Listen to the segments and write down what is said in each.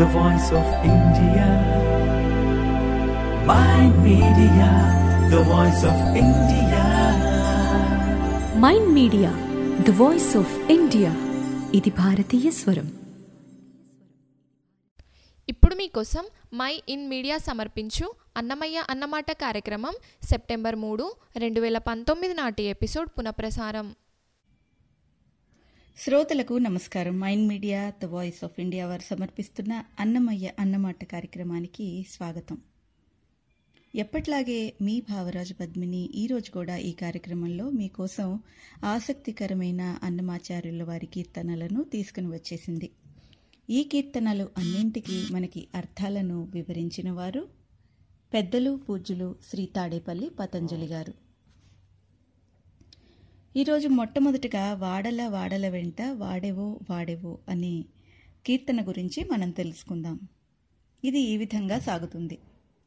the voice of India. Mind Media, the voice of India. Mind Media the voice of India ఇది భారతీయ స్వరం ఇప్పుడు మీకోసం my in media సమర్పించు అన్నమయ్య అన్నమాట కార్యక్రమం సెప్టెంబర్ మూడు రెండు వేల పంతొమ్మిది నాటి ఎపిసోడ్ పునఃప్రసారం శ్రోతలకు నమస్కారం Mind Media the voice of India వారు సమర్పిస్తున్న అన్నమయ్య అన్నమాట కార్యక్రమానికి స్వాగతం ఎప్పట్లాగే మీ భావరాజు పద్మిని ఈరోజు కూడా ఈ కార్యక్రమంలో మీకోసం ఆసక్తికరమైన అన్నమాచార్యుల వారి కీర్తనలను తీసుకుని వచ్చేసింది ఈ కీర్తనలు అన్నింటికీ మనకి అర్థాలను వివరించిన వారు పెద్దలు పూజ్యులు శ్రీ తాడేపల్లి పతంజలి గారు ఈరోజు మొట్టమొదటిగా వాడల వాడల వెంట వాడేవో వాడేవో అనే కీర్తన గురించి మనం తెలుసుకుందాం ఇది ఈ విధంగా సాగుతుంది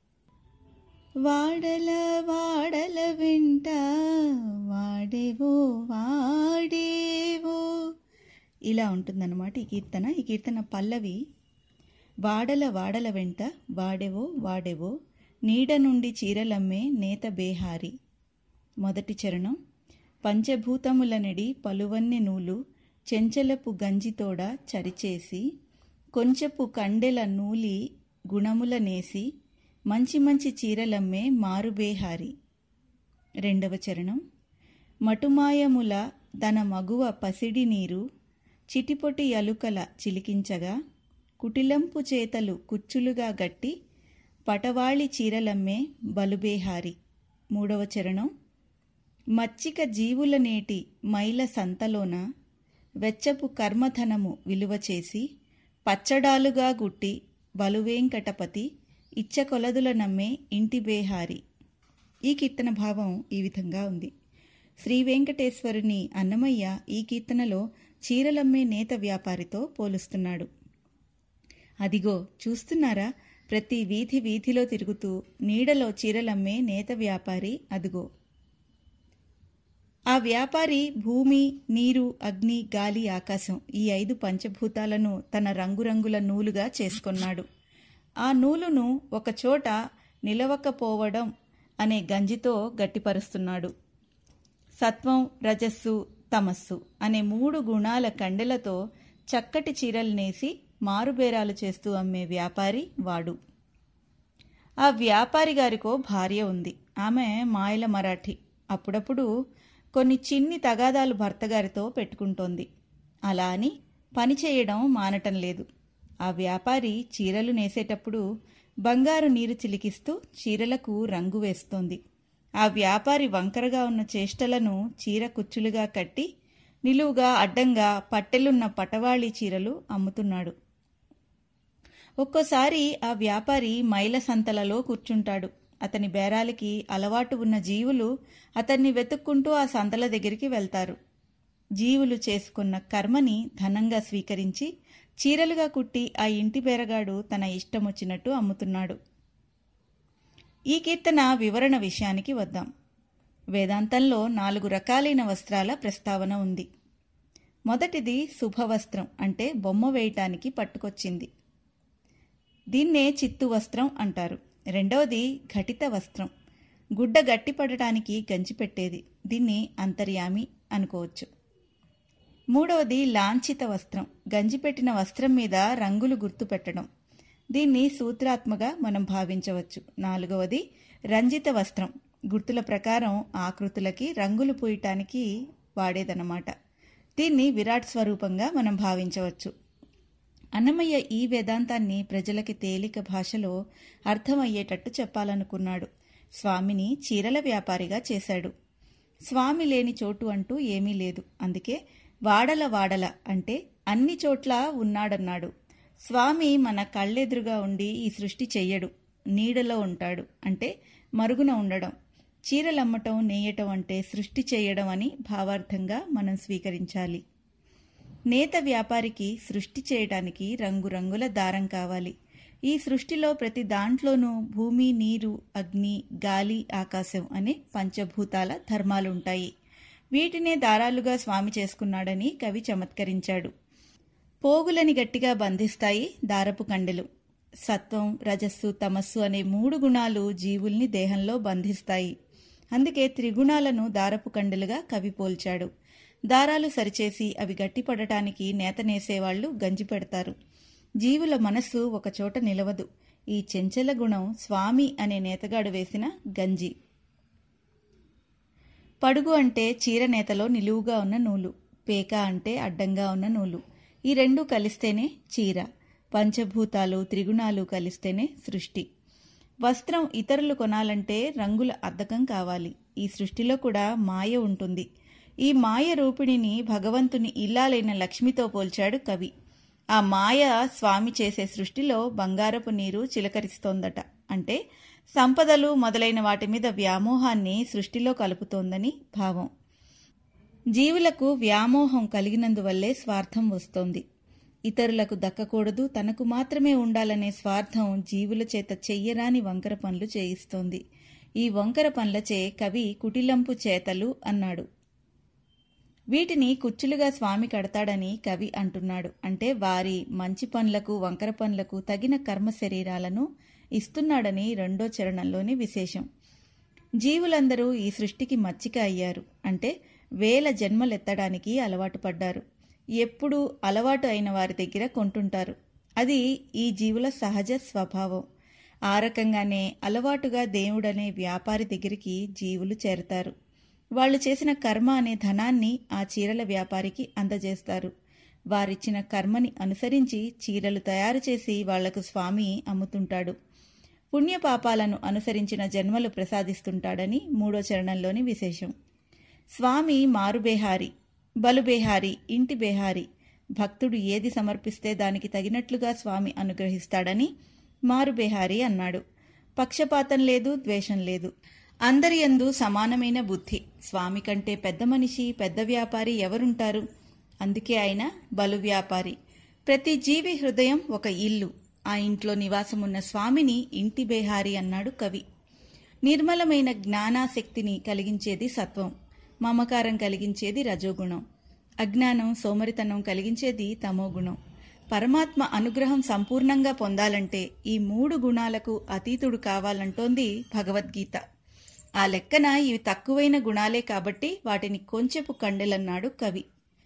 వాడల వాడల వెంట వాడేవో వాడేవో ఇలా ఉంటుందన్నమాట ఈ కీర్తన ఈ కీర్తన పల్లవి వాడల వాడల వెంట వాడేవో వాడేవో నీడ నుండి చీరలమ్మే నేత బేహారి మొదటి చరణం పంచభూతములనడి పలువన్నె నూలు చెంచలపు గంజితోడ చరిచేసి కొంచెపు కండెల నూలి గుణముల నేసి మంచి మంచి చీరలమ్మే మారుబేహారి రెండవ చరణం మటుమాయముల తన మగువ పసిడి నీరు చిటిపొటి అలుకల చిలికించగా కుటిలంపు చేతలు కుచ్చులుగా గట్టి పటవాళి చీరలమ్మే బలుబేహారి మూడవ చరణం మచ్చిక జీవుల నేటి మైల సంతలోన వెచ్చపు కర్మధనము విలువ చేసి పచ్చడాలుగా గుట్టి బలువేంకటపతి ఇచ్చ కొలదుల నమ్మే ఇంటి బేహారి ఈ కీర్తన భావం ఈ విధంగా ఉంది శ్రీ వెంకటేశ్వరుని అన్నమయ్య ఈ కీర్తనలో చీరలమ్మే నేత వ్యాపారితో పోలుస్తున్నాడు అదిగో చూస్తున్నారా ప్రతి వీధి వీధిలో తిరుగుతూ నీడలో చీరలమ్మే నేత వ్యాపారి అదిగో ఆ వ్యాపారి భూమి నీరు అగ్ని గాలి ఆకాశం ఈ ఐదు పంచభూతాలను తన రంగురంగుల నూలుగా చేసుకున్నాడు ఆ నూలును ఒకచోట నిలవకపోవడం అనే గంజితో గట్టిపరుస్తున్నాడు సత్వం రజస్సు తమస్సు అనే మూడు గుణాల కండెలతో చక్కటి చీరలు నేసి మారుబేరాలు చేస్తూ అమ్మే వ్యాపారి వాడు ఆ వ్యాపారి గారికో భార్య ఉంది ఆమె మాయల మరాఠీ అప్పుడప్పుడు కొన్ని చిన్ని తగాదాలు భర్తగారితో పెట్టుకుంటోంది అలా అని పని చేయడం మానటం లేదు ఆ వ్యాపారి చీరలు నేసేటప్పుడు బంగారు నీరు చిలికిస్తూ చీరలకు రంగు వేస్తోంది ఆ వ్యాపారి వంకరగా ఉన్న చేష్టలను చీర కుచ్చులుగా కట్టి నిలువుగా అడ్డంగా పట్టెలున్న పటవాళీ చీరలు అమ్ముతున్నాడు ఒక్కోసారి ఆ వ్యాపారి మైల సంతలలో కూర్చుంటాడు అతని బేరాలకి అలవాటు ఉన్న జీవులు అతన్ని వెతుక్కుంటూ ఆ సంతల దగ్గరికి వెళ్తారు జీవులు చేసుకున్న కర్మని ధనంగా స్వీకరించి చీరలుగా కుట్టి ఆ ఇంటి బేరగాడు తన ఇష్టమొచ్చినట్టు అమ్ముతున్నాడు ఈ కీర్తన వివరణ విషయానికి వద్దాం వేదాంతంలో నాలుగు రకాలైన వస్త్రాల ప్రస్తావన ఉంది మొదటిది శుభవస్త్రం అంటే బొమ్మ వేయటానికి పట్టుకొచ్చింది దీన్నే చిత్తు వస్త్రం అంటారు రెండవది ఘటిత వస్త్రం గుడ్డ గట్టిపడటానికి గంజిపెట్టేది దీన్ని అంతర్యామి అనుకోవచ్చు మూడవది లాంఛిత వస్త్రం గంజిపెట్టిన వస్త్రం మీద రంగులు గుర్తుపెట్టడం దీన్ని సూత్రాత్మగా మనం భావించవచ్చు నాలుగవది రంజిత వస్త్రం గుర్తుల ప్రకారం ఆకృతులకి రంగులు పూయటానికి వాడేదన్నమాట దీన్ని విరాట్ స్వరూపంగా మనం భావించవచ్చు అన్నమయ్య ఈ వేదాంతాన్ని ప్రజలకి తేలిక భాషలో అర్థమయ్యేటట్టు చెప్పాలనుకున్నాడు స్వామిని చీరల వ్యాపారిగా చేశాడు స్వామి లేని చోటు అంటూ ఏమీ లేదు అందుకే వాడల వాడల అంటే అన్ని చోట్ల ఉన్నాడన్నాడు స్వామి మన కళ్ళెదురుగా ఉండి ఈ సృష్టి చెయ్యడు నీడలో ఉంటాడు అంటే మరుగున ఉండడం చీరలమ్మటం నేయటం అంటే సృష్టి చేయడం అని భావార్థంగా మనం స్వీకరించాలి నేత వ్యాపారికి సృష్టి చేయడానికి రంగురంగుల దారం కావాలి ఈ సృష్టిలో ప్రతి దాంట్లోనూ భూమి నీరు అగ్ని గాలి ఆకాశం అనే పంచభూతాల ధర్మాలుంటాయి వీటినే దారాలుగా స్వామి చేసుకున్నాడని కవి చమత్కరించాడు పోగులని గట్టిగా బంధిస్తాయి దారపు కండెలు సత్వం రజస్సు తమస్సు అనే మూడు గుణాలు జీవుల్ని దేహంలో బంధిస్తాయి అందుకే త్రిగుణాలను దారపు కండెలుగా కవి పోల్చాడు దారాలు సరిచేసి అవి గట్టిపడటానికి నేత నేసేవాళ్లు గంజి పెడతారు జీవుల మనస్సు ఒకచోట నిలవదు ఈ చెంచల గుణం స్వామి అనే నేతగాడు వేసిన గంజి పడుగు అంటే చీర నేతలో నిలువుగా ఉన్న నూలు పేక అంటే అడ్డంగా ఉన్న నూలు ఈ రెండు కలిస్తేనే చీర పంచభూతాలు త్రిగుణాలు కలిస్తేనే సృష్టి వస్త్రం ఇతరులు కొనాలంటే రంగుల అద్దకం కావాలి ఈ సృష్టిలో కూడా మాయ ఉంటుంది ఈ మాయ రూపిణిని భగవంతుని ఇల్లాలైన లక్ష్మితో పోల్చాడు కవి ఆ మాయ స్వామి చేసే సృష్టిలో బంగారపు నీరు చిలకరిస్తోందట అంటే సంపదలు మొదలైన వాటి మీద వ్యామోహాన్ని సృష్టిలో కలుపుతోందని భావం జీవులకు వ్యామోహం కలిగినందువల్లే స్వార్థం వస్తోంది ఇతరులకు దక్కకూడదు తనకు మాత్రమే ఉండాలనే స్వార్థం జీవుల చేత చెయ్యరాని వంకర పనులు చేయిస్తోంది ఈ వంకర పనులచే కవి కుటిలంపు చేతలు అన్నాడు వీటిని కుచ్చులుగా స్వామి కడతాడని కవి అంటున్నాడు అంటే వారి మంచి పనులకు వంకర పనులకు తగిన కర్మ శరీరాలను ఇస్తున్నాడని రెండో చరణంలోని విశేషం జీవులందరూ ఈ సృష్టికి మచ్చిక అయ్యారు అంటే వేల జన్మలెత్తడానికి అలవాటు పడ్డారు ఎప్పుడూ అలవాటు అయిన వారి దగ్గర కొంటుంటారు అది ఈ జీవుల సహజ స్వభావం ఆ రకంగానే అలవాటుగా దేవుడనే వ్యాపారి దగ్గరికి జీవులు చేరతారు వాళ్ళు చేసిన కర్మ అనే ధనాన్ని ఆ చీరల వ్యాపారికి అందజేస్తారు వారిచ్చిన కర్మని అనుసరించి చీరలు తయారు చేసి వాళ్లకు స్వామి అమ్ముతుంటాడు పుణ్యపాపాలను అనుసరించిన జన్మలు ప్రసాదిస్తుంటాడని మూడో చరణంలోని విశేషం స్వామి మారుబేహారి బలుబేహారి ఇంటి బేహారి భక్తుడు ఏది సమర్పిస్తే దానికి తగినట్లుగా స్వామి అనుగ్రహిస్తాడని మారుబేహారి అన్నాడు పక్షపాతం లేదు ద్వేషం లేదు అందరి యందు సమానమైన బుద్ధి స్వామి కంటే పెద్ద మనిషి పెద్ద వ్యాపారి ఎవరుంటారు అందుకే ఆయన బలు వ్యాపారి ప్రతి జీవి హృదయం ఒక ఇల్లు ఆ ఇంట్లో నివాసమున్న స్వామిని ఇంటి బేహారి అన్నాడు కవి నిర్మలమైన జ్ఞానాశక్తిని కలిగించేది సత్వం మమకారం కలిగించేది రజోగుణం అజ్ఞానం సోమరితనం కలిగించేది తమోగుణం పరమాత్మ అనుగ్రహం సంపూర్ణంగా పొందాలంటే ఈ మూడు గుణాలకు అతీతుడు కావాలంటోంది భగవద్గీత ఆ లెక్కన ఇవి తక్కువైన గుణాలే కాబట్టి వాటిని కొంచెపు కండెలన్నాడు కవి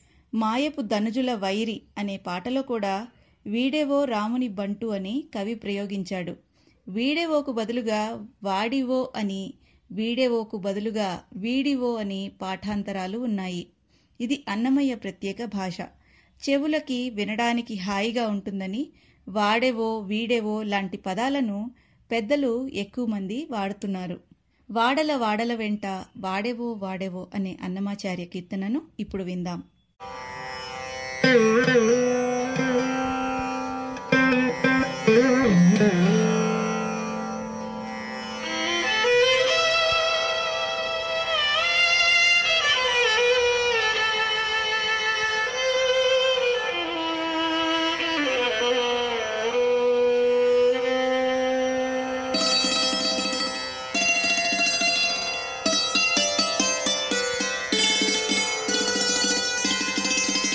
మాయపు ధనుజుల వైరి అనే పాటలో కూడా వీడేవో రాముని బంటు అని కవి ప్రయోగించాడు వీడేవోకు బదులుగా వాడివో అని వీడేవోకు బదులుగా వీడివో అని పాఠాంతరాలు ఉన్నాయి ఇది అన్నమయ్య ప్రత్యేక భాష చెవులకి వినడానికి హాయిగా ఉంటుందని వాడేవో వీడేవో లాంటి పదాలను పెద్దలు ఎక్కువ మంది వాడుతున్నారు వాడల వాడల వెంట వాడేవో వాడేవో అనే అన్నమాచార్య కీర్తనను ఇప్పుడు విందాం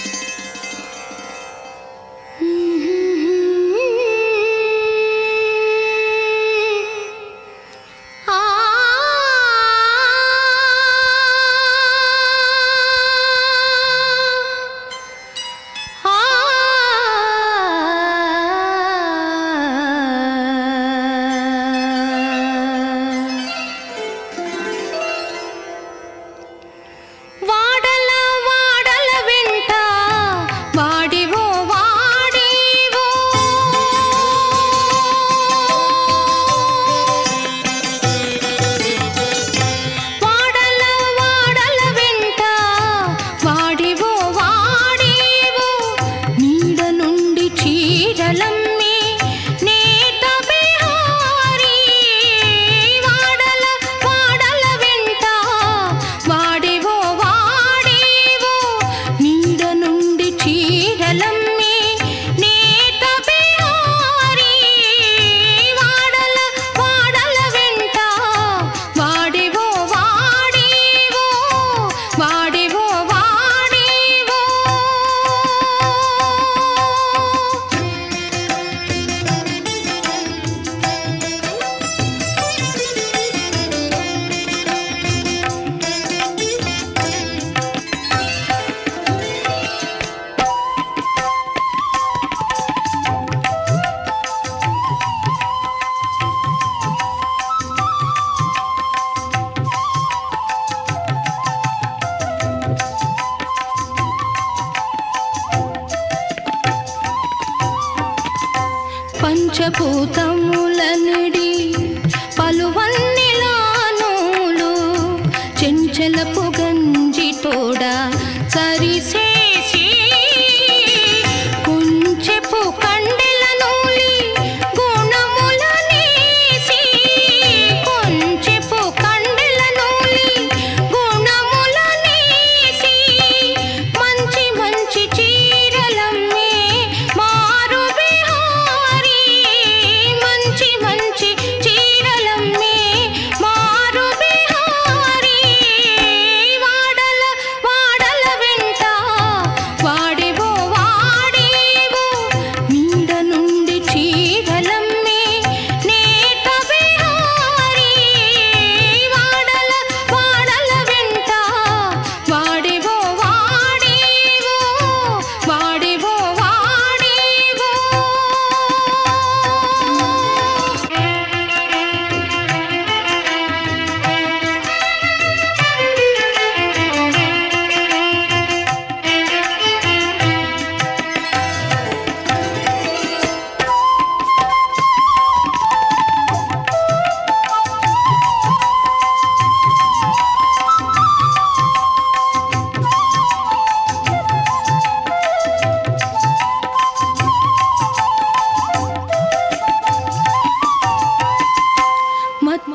Mm-hmm.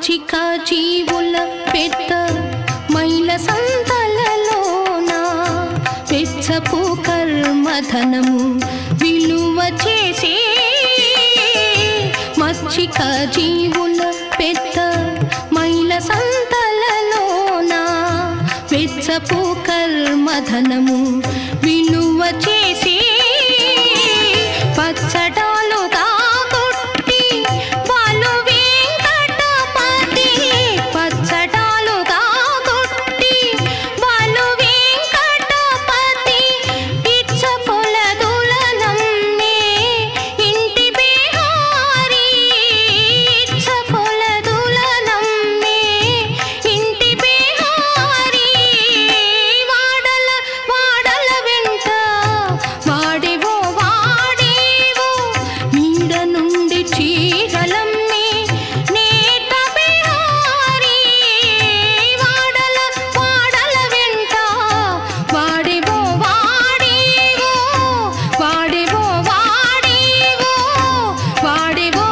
మచ్చిక జీవుల పెద్ద మైల సంతలలోన పెచ్చపు కర్మధనము విలువ చేసి మచ్చిక జీవుల పెద్ద మైల సంతలలోన వెచ్చపు కర్మధనము విలువ చేసి పచ్చడాలుగా కొట్టి బాలు వెంకటపతి పచ్చడాలుగా కొట్టి బాలు వెంకటపతి ఇచ్చ కొలదులనమ్మే ఇంటి బిహారీ ఇచ్చ కొలదులనమ్మే ఇంటి బిహారీ వాడల వాడల వెంట వాడేవో వాడేవో నీడ నుండి చీరలమ్మి నేత బిహారీ వాడల వాడల వెంట వాడేవో వాడేవో వాడేవో వాడేవో వాడేవో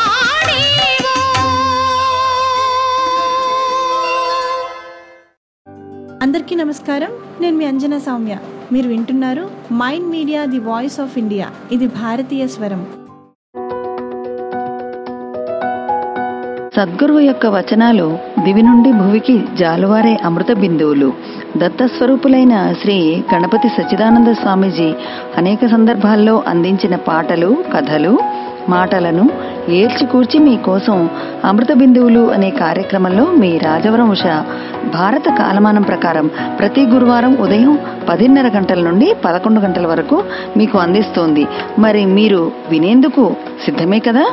వాడేవో అందరికీ నమస్కారం నేను మీ అంజనా సౌమ్య మీరు వింటున్నారు Mind Media the voice of India ఇది భారతీయ స్వరం సద్గురువు యొక్క వచనాలు దివి నుండి భువికి జాలువారే అమృత బిందువులు దత్తస్వరూపులైన శ్రీ గణపతి సచ్చిదానంద స్వామీజీ అనేక సందర్భాల్లో అందించిన పాటలు కథలు మాటలను ఏల్చికూర్చి మీకోసం అమృత బిందువులు అనే కార్యక్రమంలో మీ రాజవరం ఉష భారత కాలమానం ప్రకారం ప్రతి గురువారం ఉదయం పదిన్నర గంటల నుండి పదకొండు గంటల వరకు మీకు అందిస్తోంది మరి మీరు వినేందుకు సిద్ధమే కదా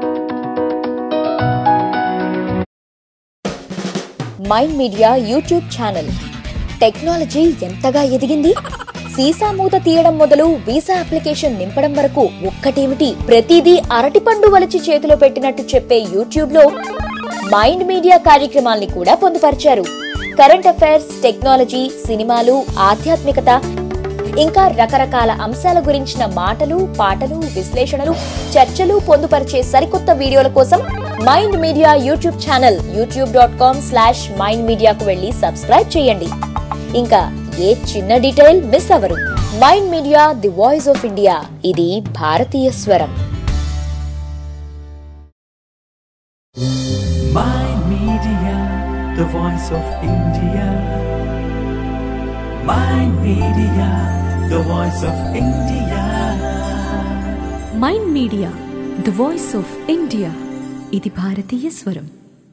Mind Media YouTube channel technology ఎంతగా ఎదిగింది సీసా మూత తీయడం మొదలు వీసా అప్లికేషన్ నింపడం వరకు ఒక్కటేమిటి ప్రతిదీ అరటిపండు వలిచి చేతిలో పెట్టినట్టు చెప్పే యూట్యూబ్ లో మైండ్ మీడియా కార్యక్రమాల్ని కూడా పొందుపరిచారు కరెంట్ అఫైర్స్ టెక్నాలజీ సినిమాలు ఆధ్యాత్మికత ఇంకా రకరకాల అంశాల గురించిన మాటలు పాటలు విశ్లేషణలు చర్చలు పొందుపరిచే సరికొత్త వీడియోల కోసం Mind Media YouTube channel YouTube dot com slash Mind మీడియాకు వెళ్ళి సబ్స్క్రైబ్ చేయండి ఇంకా ఏ చిన్న డీటెయిల్ మిస్ అవ్వరు Mind Media the voice of India ఇది భారతీయ స్వరం Mind Media, the voice of India. Mind Media, the voice of India. Mind Media the voice of India ఇది భారతీయ స్వరం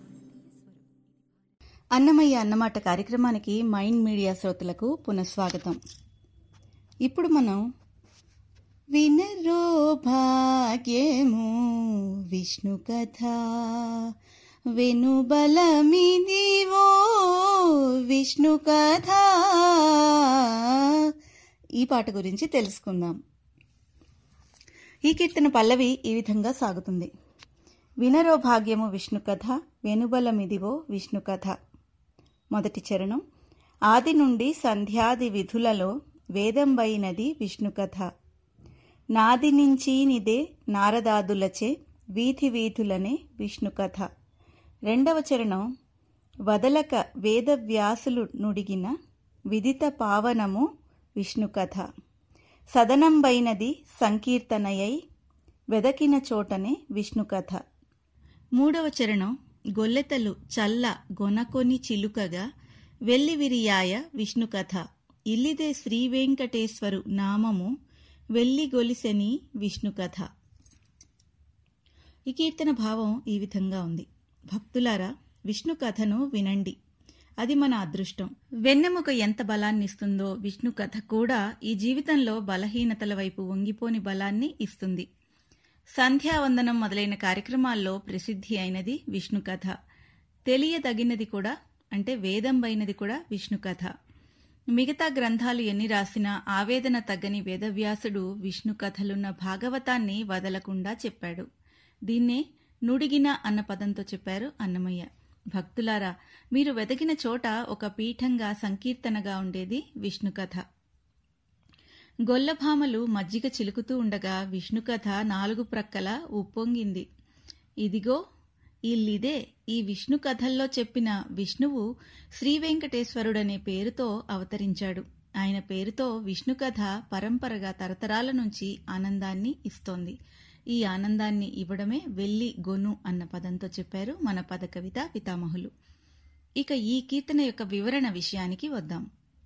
అన్నమయ్య అన్నమాట కార్యక్రమానికి మైండ్ మీడియా శ్రోతలకు పునఃస్వాగతం ఇప్పుడు మనం వినరో భాగ్యము విష్ణు కథ వెనుబలమిదివో విష్ణు కథ ఈ పాట గురించి తెలుసుకుందాం ఈ కీర్తన పల్లవి ఈ విధంగా సాగుతుంది వినరో భాగ్యము విష్ణు కథ వెనుబలమిదివో విష్ణు కథ మొదటి చరణం ఆది నుండి సంధ్యాది విధులలో వేదంబైనది విష్ణు కథ నాది నుంచి నిదే నారదాదులచే వీధి వీధులనే విష్ణు కథ రెండవ చరణం వదలక వేదవ్యాసులు నుడిగిన విదిత పావనము విష్ణు కథ సదనంబైనది సంకీర్తనయై వెదకిన చోటనే విష్ణు కథ మూడవ చరణం గొల్లెతలు చల్ల గొనకొని చిలుకగా వెల్లివిరియాయ విష్ణు కథ ఇల్లిదే శ్రీవేంకటేశ్వరు నామము వెల్లి గొలిసెని విష్ణు కథ ఈ కీర్తన భావం ఈ విధంగా ఉంది భక్తులారా విష్ణు కథను వినండి అది మన అదృష్టం వెన్నెముక ఎంత బలాన్నిస్తుందో విష్ణు కథ కూడా ఈ జీవితంలో బలహీనతల వైపు వంగిపోని బలాన్ని ఇస్తుంది సంధ్యావందనం మొదలైన కార్యక్రమాల్లో ప్రసిద్ధి అయినది విష్ణు కథ తెలియదగినది కూడా అంటే వేదంబైనది కూడా విష్ణు కథ మిగతా గ్రంథాలు ఎన్ని రాసినా ఆవేదన తగ్గని వేదవ్యాసుడు విష్ణు కథలున్న భాగవతాన్ని వదలకుండా చెప్పాడు దీన్నే నుడిగిన అన్న పదంతో చెప్పారు అన్నమయ్య భక్తులారా మీరు వెతకిన చోట ఒక పీఠంగా సంకీర్తనగా ఉండేది విష్ణు కథ గొల్లభామలు మజ్జిగ చిలుకుతూ ఉండగా విష్ణుకథ నాలుగు ప్రక్కల ఉప్పొంగింది ఇదిగో ఇల్లిదే ఈ విష్ణు కథల్లో చెప్పిన విష్ణువు శ్రీ వెంకటేశ్వరుడనే పేరుతో అవతరించాడు ఆయన పేరుతో విష్ణు కథ పరంపరగా తరతరాల నుంచి ఆనందాన్ని ఇస్తోంది ఈ ఆనందాన్ని ఇవ్వడమే వెల్లి గొను అన్న పదంతో చెప్పారు మన పద కవిత పితామహులు ఇక ఈ కీర్తన యొక్క వివరణ విషయానికి వద్దాం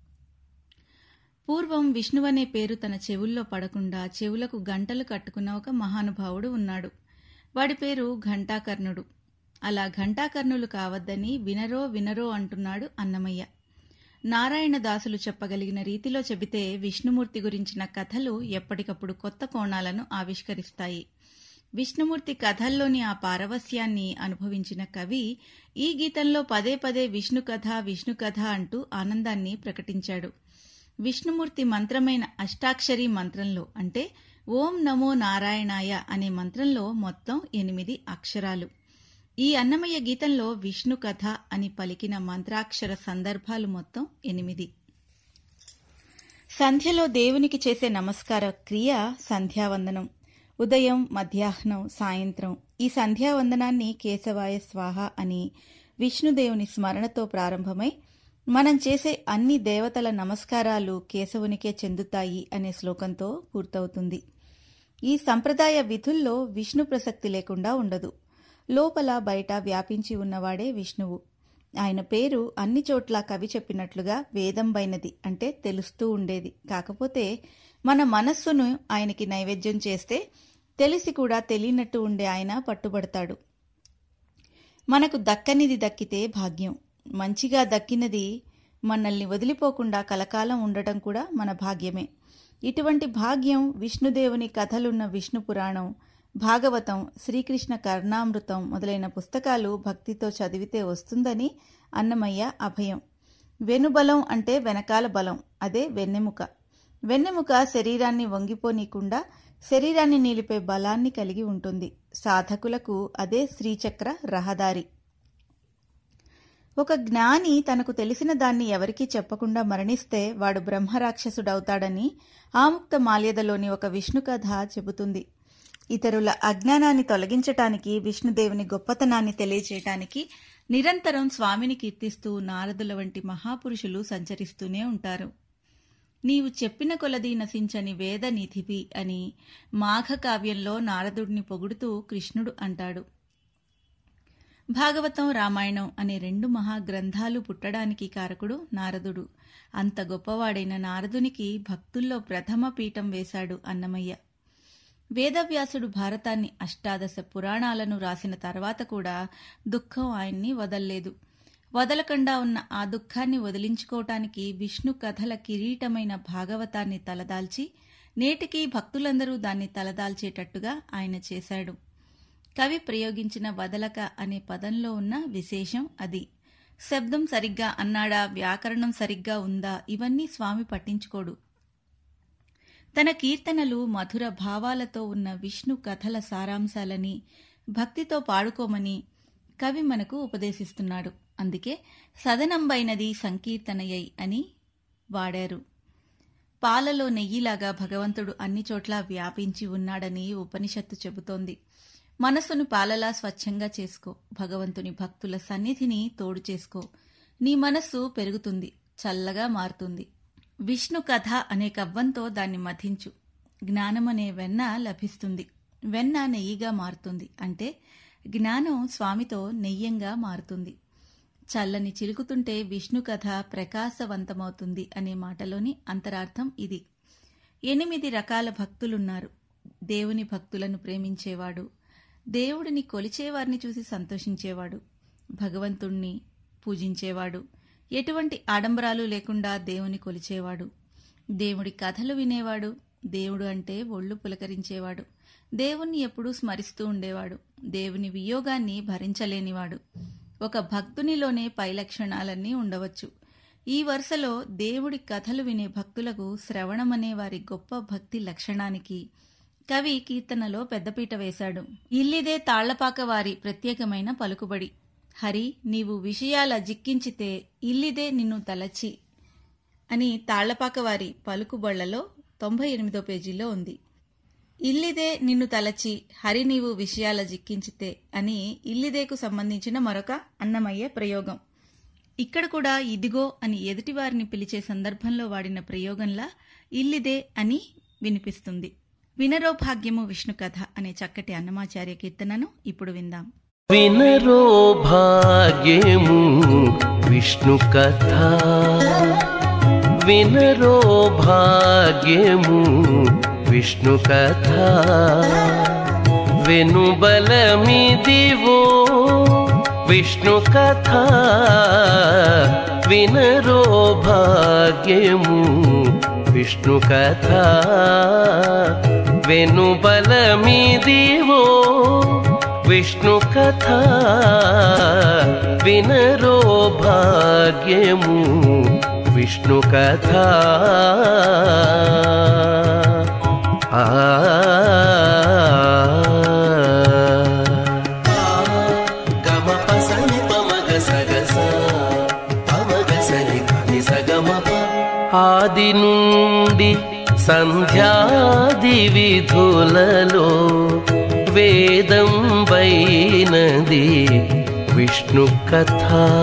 పూర్వం విష్ణువనే పేరు తన చెవుల్లో పడకుండా చెవులకు గంటలు కట్టుకున్న ఒక మహానుభావుడు ఉన్నాడు వాడి పేరు ఘంటాకర్ణుడు అలా ఘంటాకర్ణులు కావద్దని వినరో వినరో అంటున్నాడు అన్నమయ్య నారాయణ దాసులు చెప్పగలిగిన రీతిలో చెబితే విష్ణుమూర్తి గురించిన కథలు ఎప్పటికప్పుడు కొత్త కోణాలను ఆవిష్కరిస్తాయి విష్ణుమూర్తి కథల్లోని ఆ పారవస్యాన్ని అనుభవించిన కవి ఈ గీతంలో పదే పదే విష్ణు కథ విష్ణు కథ అంటూ ఆనందాన్ని ప్రకటించాడు విష్ణుమూర్తి మంత్రమైన అష్టాక్షరి మంత్రంలో అంటే ఓం నమో నారాయణాయ అనే మంత్రంలో మొత్తం ఎనిమిది అక్షరాలు ఈ అన్నమయ్య గీతంలో విష్ణు కథ అని పలికిన మంత్రాక్షర సందర్భాలు మొత్తం ఎనిమిది సంధ్యలో దేవునికి చేసే నమస్కార క్రియ సంధ్యావందనం ఉదయం మధ్యాహ్నం సాయంత్రం ఈ సంధ్యావందనాన్ని కేశవాయ స్వాహ అని విష్ణుదేవుని స్మరణతో ప్రారంభమై మనం చేసే అన్ని దేవతల నమస్కారాలు కేశవునికే చెందుతాయి అనే శ్లోకంతో పూర్తవుతుంది ఈ సంప్రదాయ విధుల్లో విష్ణు ప్రసక్తి లేకుండా ఉండదు లోపల బయట వ్యాపించి ఉన్నవాడే విష్ణువు ఆయన పేరు అన్ని చోట్ల కవి చెప్పినట్లుగా వేదంబైనది అంటే తెలుస్తూ ఉండేది కాకపోతే మన మనస్సును ఆయనకి నైవేద్యం చేస్తే తెలిసి కూడా తెలియనట్టు ఉండే ఆయన పట్టుబడతాడు మనకు దక్కనిది దక్కితే భాగ్యం మంచిగా దక్కినది మనల్ని వదిలిపోకుండా కలకాలం ఉండటం కూడా మన భాగ్యమే ఇటువంటి భాగ్యం విష్ణుదేవుని కథలున్న విష్ణు పురాణం భాగవతం శ్రీకృష్ణ కర్ణామృతం మొదలైన పుస్తకాలు భక్తితో చదివితే వస్తుందని అన్నమయ్య అభయం వెనుబలం అంటే వెనకాల బలం అదే వెన్నెముక వెన్నెముక శరీరాన్ని వంగిపోనీకుండా శరీరాన్ని నిలిపే బలాన్ని కలిగి ఉంటుంది సాధకులకు అదే శ్రీచక్ర రహదారి ఒక జ్ఞాని తనకు తెలిసిన దాన్ని ఎవరికీ చెప్పకుండా మరణిస్తే వాడు బ్రహ్మరాక్షసుడవుతాడని ఆముక్త మాల్యదలోని ఒక విష్ణు కథ చెబుతుంది ఇతరుల అజ్ఞానాన్ని తొలగించటానికి విష్ణుదేవుని గొప్పతనాన్ని తెలియచేయటానికి నిరంతరం స్వామిని కీర్తిస్తూ నారదుల వంటి మహాపురుషులు సంచరిస్తూనే ఉంటారు నీవు చెప్పిన కొలది నశించని వేద నిధివి అని మాఘ కావ్యంలో నారదుడిని పొగుడుతూ కృష్ణుడు అంటాడు భాగవతం రామాయణం అనే రెండు మహాగ్రంథాలు పుట్టడానికి కారకుడు నారదుడు అంత గొప్పవాడైన నారదునికి భక్తుల్లో ప్రథమ పీఠం వేశాడు అన్నమయ్య వేదవ్యాసుడు భారతాన్ని అష్టాదశ పురాణాలను రాసిన తర్వాత కూడా దుఃఖం ఆయన్ని వదల్లేదు వదలకుండా ఉన్న ఆ దుఃఖాన్ని వదిలించుకోవటానికి విష్ణు కథల కిరీటమైన భాగవతాన్ని తలదాల్చి నేటికీ భక్తులందరూ దాన్ని తలదాల్చేటట్టుగా ఆయన చేశాడు కవి ప్రయోగించిన వదలక అనే పదంలో ఉన్న విశేషం అది శబ్దం సరిగ్గా అన్నాడా వ్యాకరణం సరిగ్గా ఉందా ఇవన్నీ స్వామి పట్టించుకోడు తన కీర్తనలు మధుర భావాలతో ఉన్న విష్ణు కథల సారాంశాలని భక్తితో పాడుకోమని కవి మనకు ఉపదేశిస్తున్నాడు అందుకే సదనంబైనది సంకీర్తనయై అని వాడారు పాలలో నెయ్యిలాగా భగవంతుడు అన్ని చోట్ల వ్యాపించి ఉన్నాడని ఉపనిషత్తు చెబుతోంది మనస్సును పాలలా స్వచ్ఛంగా చేసుకో భగవంతుని భక్తుల సన్నిధిని తోడు చేసుకో నీ మనస్సు పెరుగుతుంది చల్లగా మారుతుంది విష్ణు కథ అనే కవ్వంతో దాన్ని మథించు జ్ఞానమనే వెన్న లభిస్తుంది వెన్న నెయ్యిగా మారుతుంది అంటే జ్ఞానం స్వామితో నెయ్యంగా మారుతుంది చల్లని చిలుకుతుంటే విష్ణు కథ ప్రకాశవంతమవుతుంది అనే మాటలోని అంతరార్థం ఇది ఎనిమిది రకాల భక్తులున్నారు దేవుని భక్తులను ప్రేమించేవాడు దేవుడిని కొలిచేవారిని చూసి సంతోషించేవాడు భగవంతుణ్ణి పూజించేవాడు ఎటువంటి ఆడంబరాలు లేకుండా దేవుని కొలిచేవాడు దేవుడి కథలు వినేవాడు దేవుడు అంటే ఒళ్ళు పులకరించేవాడు దేవుణ్ణి ఎప్పుడూ స్మరిస్తూ ఉండేవాడు దేవుని వియోగాన్ని భరించలేనివాడు ఒక భక్తునిలోనే పై లక్షణాలన్నీ ఉండవచ్చు ఈ వరుసలో దేవుడి కథలు వినే భక్తులకు శ్రవణమనే వారి గొప్ప భక్తి లక్షణానికి కవి కీర్తనలో పెద్దపీట వేశాడు ఇల్లిదే తాళ్లపాక వారి ప్రత్యేకమైన పలుకుబడి హరి నీవు విషయాల జిక్కించితే ఇల్లిదే నిన్ను తలచి అని తాళ్లపాక వారి పలుకుబళ్లలో తొంభై ఎనిమిదో పేజీలో ఉంది ఇల్లిదే నిన్ను తలచి హరి నీవు విషయాల జిక్కించితే అని ఇల్లిదేకు సంబంధించిన మరొక అన్నమయ్య ప్రయోగం ఇక్కడ కూడా ఇదిగో అని ఎదుటివారిని పిలిచే సందర్భంలో వాడిన ప్రయోగంలా ఇల్లిదే అని వినిపిస్తుంది వినరో భాగ్యము విష్ణు కథ అనే చక్కటి అన్నమాచార్య కీర్తనను ఇప్పుడు విందాం వినరో భాగ్యము విష్ణు కథ వినరో భాగ్యము విష్ణు కథ వెనుబలమిదివో విష్ణు కథ వినరో భాగ్యము విష్ణు కథ వెనుబలమిదివో విష్ణు కథ వినరో భాగ్యము విష్ణు కథ ఆ గమ పసని పమగ సగస పమగ సని కని సగమప ఆది నుండి సంధ్యాది విధులలో వేదం వైనది విష్ణు కథ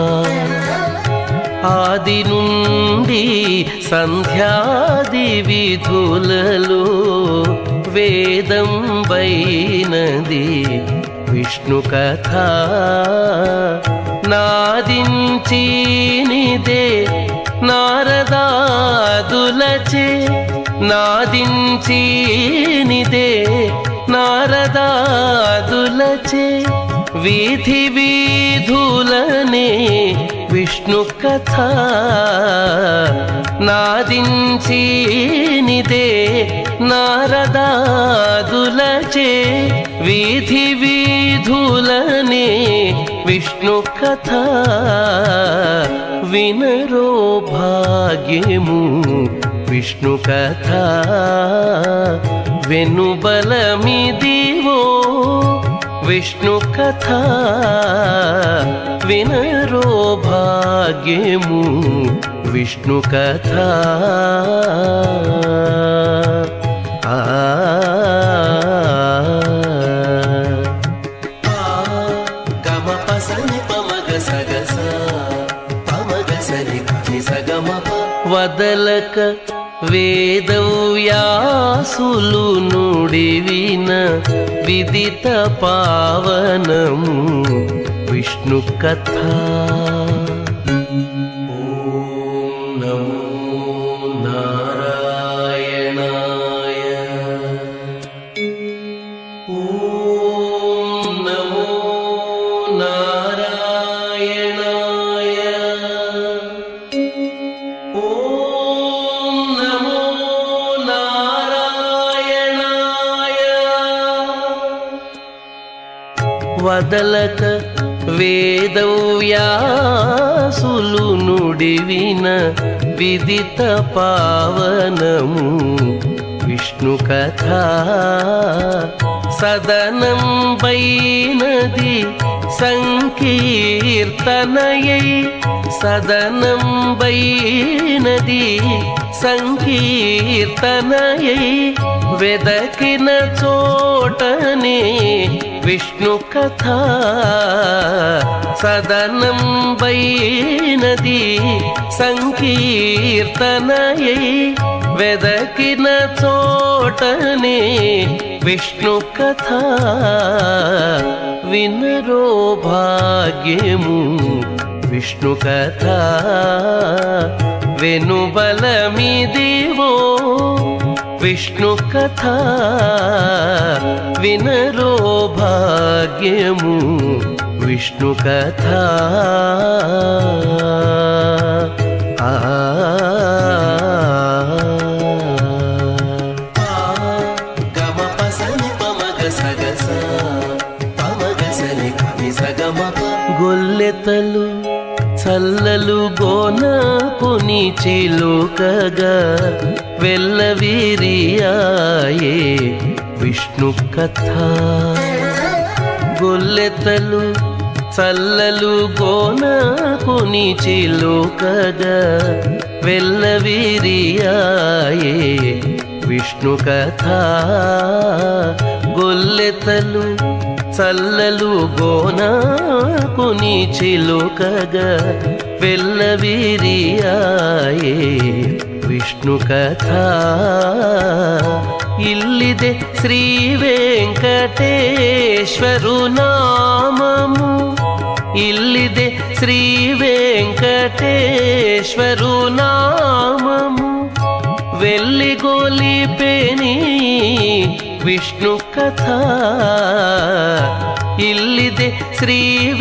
ఆది నుండి సంధ్యాది విధులలో వేదం వైనది విష్ణు కథ నాదించినిదే నారదాదులచే నాదించినిదే నారదాదులచే వీధి వీధులనే విష్ణు కథ నాదించినిదే నారదాదులచే వీధి వీధులనే విష్ణు కథ వినరో భాగ్యము విష్ణు కథ వెనుబలమిదివో విష్ణు కథ వినరో భాగ్యము విష్ణు కథ ఆ గమ పసని పమగ సగస పమగ సని కని సగమప వదలక వేదవ్యాసులు నుడివిన విదిత పావనము విష్ణు కథ ఓం నమో నారాయణాయ ఓం నమో నారాయణాయ ఓం నమో నారాయణాయ వదలక వేదవ్యాసులు నుడివిన విదిత పావనము విష్ణు కథ సదనం బైనది సంకీర్తనయై సదనం బైనది సంకీర్తనయై వెదకిన చోటనే విష్ణు కథ సదనం బైనది సంకీర్తనయై వెదకిన చోటనే విష్ణు కథ వినరో భాగ్యము విష్ణు కథ వెనుబలమిదివో విష్ణు కథ వినరో భాగ్యము విష్ణు కథ ఆ గమ పసని పమగ సగస పమగ సని కని సగమప గొల్లెతలు చల్లలు గోన పుని చిలుకగా వెల్లవిరియాయే విష్ణు కథ గొల్లెతలు చల్లలు గోన పుని చిలుకగా వెల్లవిరియాయే విష్ణు కథ గొల్లెతలు చల్లలు గోనాకుని చిలుకగా వెల్లవిరియాయే విష్ణು ಕಥಾ ಇಲ್ಲಿದೆ ಶ್ರೀ ವೆಂಕಟೇಶ್ವರು ನಾಮము ಇಲ್ಲಿದೆ ಶ್ರೀ ವೆಂಕಟೇಶ್ವರು ನಾಮము వెల్లిగోలిపేని విష్ణు కథ ఇల్లిదే శ్రీ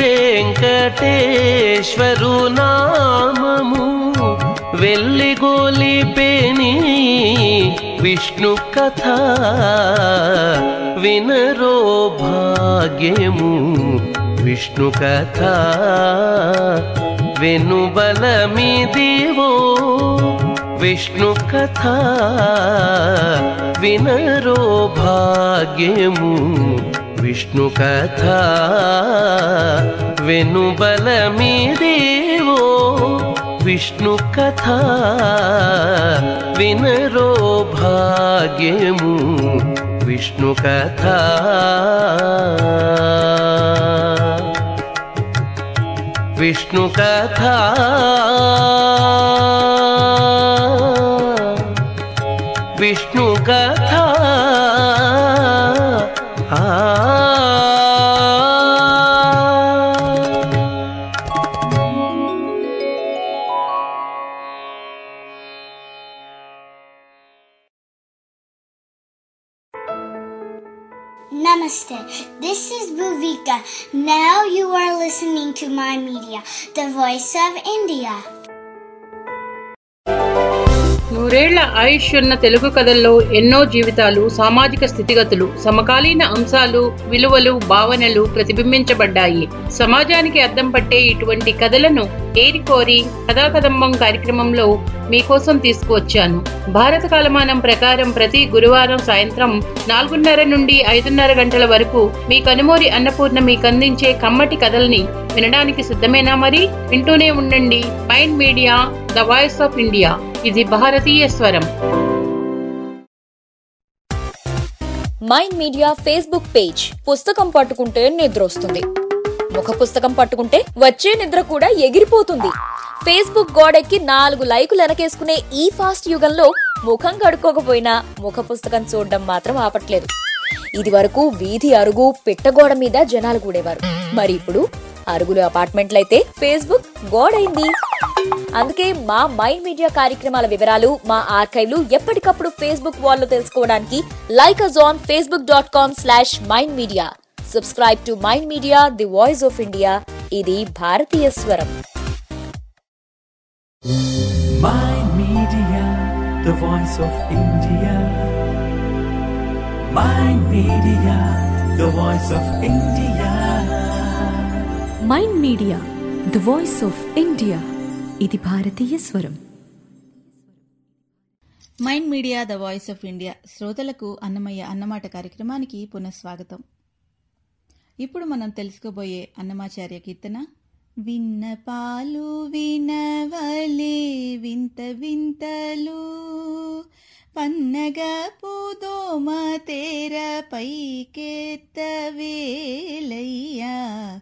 వెంకటేశ్వరు నామము వెల్లిగోలిపేని విష్ణు కథ వినరో భాగ్యము విష్ణు కథ వెనుబలమిదివో విష్ణు కథ వినరో భాగ్యము విష్ణు కథ వెనుబలమిదేవో విష్ణు కథ వినరో భాగ్యము విష్ణు కథ విష్ణు కథ విష్ణు కథ Namaste. This is Bhuvika. Now you are listening to my media, the voice of India. నూరేళ్ల ఆయుష్ ఉన్న తెలుగు కథల్లో ఎన్నో జీవితాలు సామాజిక స్థితిగతులు సమకాలీన అంశాలు విలువలు భావనలు ప్రతిబింబించబడ్డాయి సమాజానికి అద్దం పట్టే ఇటువంటి కథలను ఏరికోరి కథాకదంబం కార్యక్రమంలో మీకోసం తీసుకువచ్చాను భారత కాలమానం ప్రకారం ప్రతి గురువారం సాయంత్రం నాలుగున్నర నుండి ఐదున్నర గంటల వరకు మీ కనుమూరి అన్నపూర్ణ మీకు అందించే కమ్మటి కథల్ని వినడానికి సిద్ధమేనా మరి వింటూనే ఉండండి Mind Media the voice of India ఇది భారతీయ స్వరం మైండ్ మీడియా ఫేస్బుక్ పేజ్ పుస్తకం పట్టుకుంటే నిద్ర వస్తుంది ముఖ పుస్తకం పట్టుకుంటే వచ్చే నిద్ర కూడా ఎగిరిపోతుంది ఫేస్బుక్ గోడెక్కి నాలుగు లైకులు వెనకేసుకునే ఈ ఫాస్ట్ యుగంలో ముఖం కడుక్కోకపోయినా ముఖ పుస్తకం చూడడం మాత్రం ఆపట్లేదు ఇది వరకు వీధి అరుగు పిట్టగోడ మీద జనాలు కూడేవారు మరి ఇప్పుడు అరుగులు అపార్ట్మెంట్లయితే ఫేస్బుక్ గోడైంది అందుకే మా మైండ్ మీడియా కార్యక్రమాల వివరాలు మా ఆర్కైవ్లు ఎప్పటికప్పుడు ఫేస్బుక్ వాల్లో తెలుసుకోవడానికి like us on Facebook dot com slash Mind Media subscribe to Mind Media the voice of India ఇది భారతీయ స్వరం Mind Media, the voice of India. Mind Media, the voice of India. Mind Media the voice of India ఇది భారతీయ స్వరం Mind Media the voice of India శ్రోతలకు అన్నమయ్య అన్నమాట కార్యక్రమానికి పునఃస్వాగతం ఇప్పుడు మనం తెలుసుకోబోయే అన్నమాచార్య కీర్తన విన్నపాలు వినవలే వింత వింతలు పన్నగ పూదోమ తేర పైకెత్తవేలయ్యా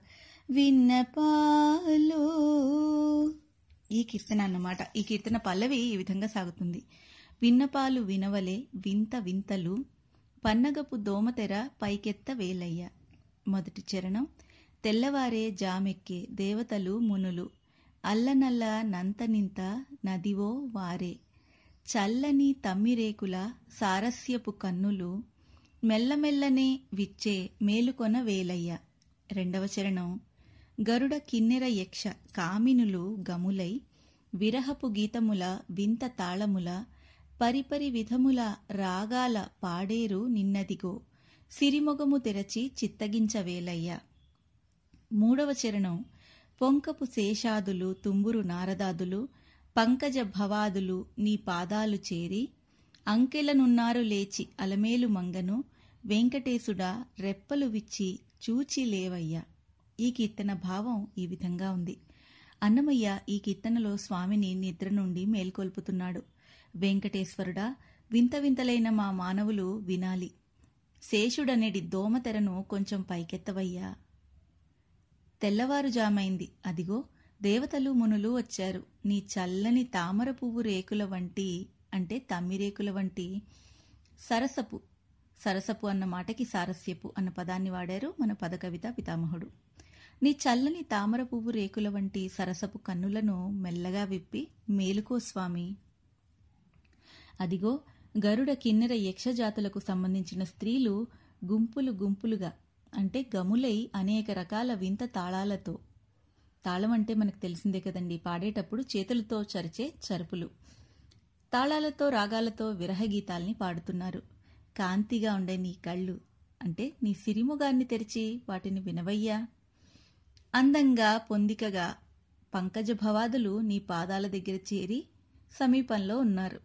విన్నపాలు ఈ కీర్తన అన్నమాట ఈ కీర్తన పల్లవి ఈ విధంగా సాగుతుంది విన్నపాలు వినవలే వింత వింతలు పన్నగపు దోమతెర పైకెత్త వేలయ్య మొదటి చరణం తెల్లవారే జామెక్కే దేవతలు మునులు అల్లనల్ల నంతనింత నదివో వారే చల్లని తమ్మిరేకుల సారస్యపు కన్నులు మెల్లమెల్లనే విచ్చే మేలుకొన వేలయ్య రెండవ చరణం గరుడ కిన్నెర యక్ష కామినులు గములై విరహపు గీతముల వింత తాళముల పరిపరి విధముల రాగాల పాడేరు నిన్నదిగో సిరిమొగము తెరచి చిత్తగించవేలయ్య మూడవ చరణం పొంకపు శేషాదులు తుంబురు నారదాదులు పంకజ భవాదులు నీ పాదాలు చేరి అంకెలనున్నారు లేచి అలమేలు మంగను వెంకటేశుడా రెప్పలు విచ్చి చూచి లేవయ్యా ఈ కీర్తన భావం ఈ విధంగా ఉంది అన్నమయ్య ఈ కీర్తనలో స్వామిని నిద్ర నుండి మేల్కొల్పుతున్నాడు వెంకటేశ్వరుడా వింత వింతలైన మా మానవులు వినాలి శేషుడనేటి దోమతెరను కొంచెం పైకెత్తవయ్యా తెల్లవారుజామైంది అదిగో దేవతలు మునులు వచ్చారు నీ చల్లని తామర పువ్వు రేకుల వంటి అంటే తమ్మిరేకుల వంటి సరసపు సరసపు అన్న మాటకి సారస్యపు అన్న పదాన్ని వాడారు మన పదకవిత పితామహుడు నీ చల్లని తామర పువ్వు రేకుల వంటి సరసపు కన్నులను మెల్లగా విప్పి మేలుకో స్వామి అదిగో గరుడ కిన్నెర యక్షజాతులకు సంబంధించిన స్త్రీలు గుంపులు గుంపులుగా అంటే గములై అనేక రకాల వింత తాళాలతో తాళం అంటే మనకు తెలిసిందే కదండి పాడేటప్పుడు చేతులతో చరిచే చరుపులు తాళాలతో రాగాలతో విరహ గీతాల్ని పాడుతున్నారు కాంతిగా ఉండే నీ కళ్ళు అంటే నీ సిరిముగాన్ని తెరిచి వాటిని వినవయ్యా అందంగా పొందికగా పంకజ భవాదులు నీ పాదాల దగ్గర చేరి సమీపంలో ఉన్నారు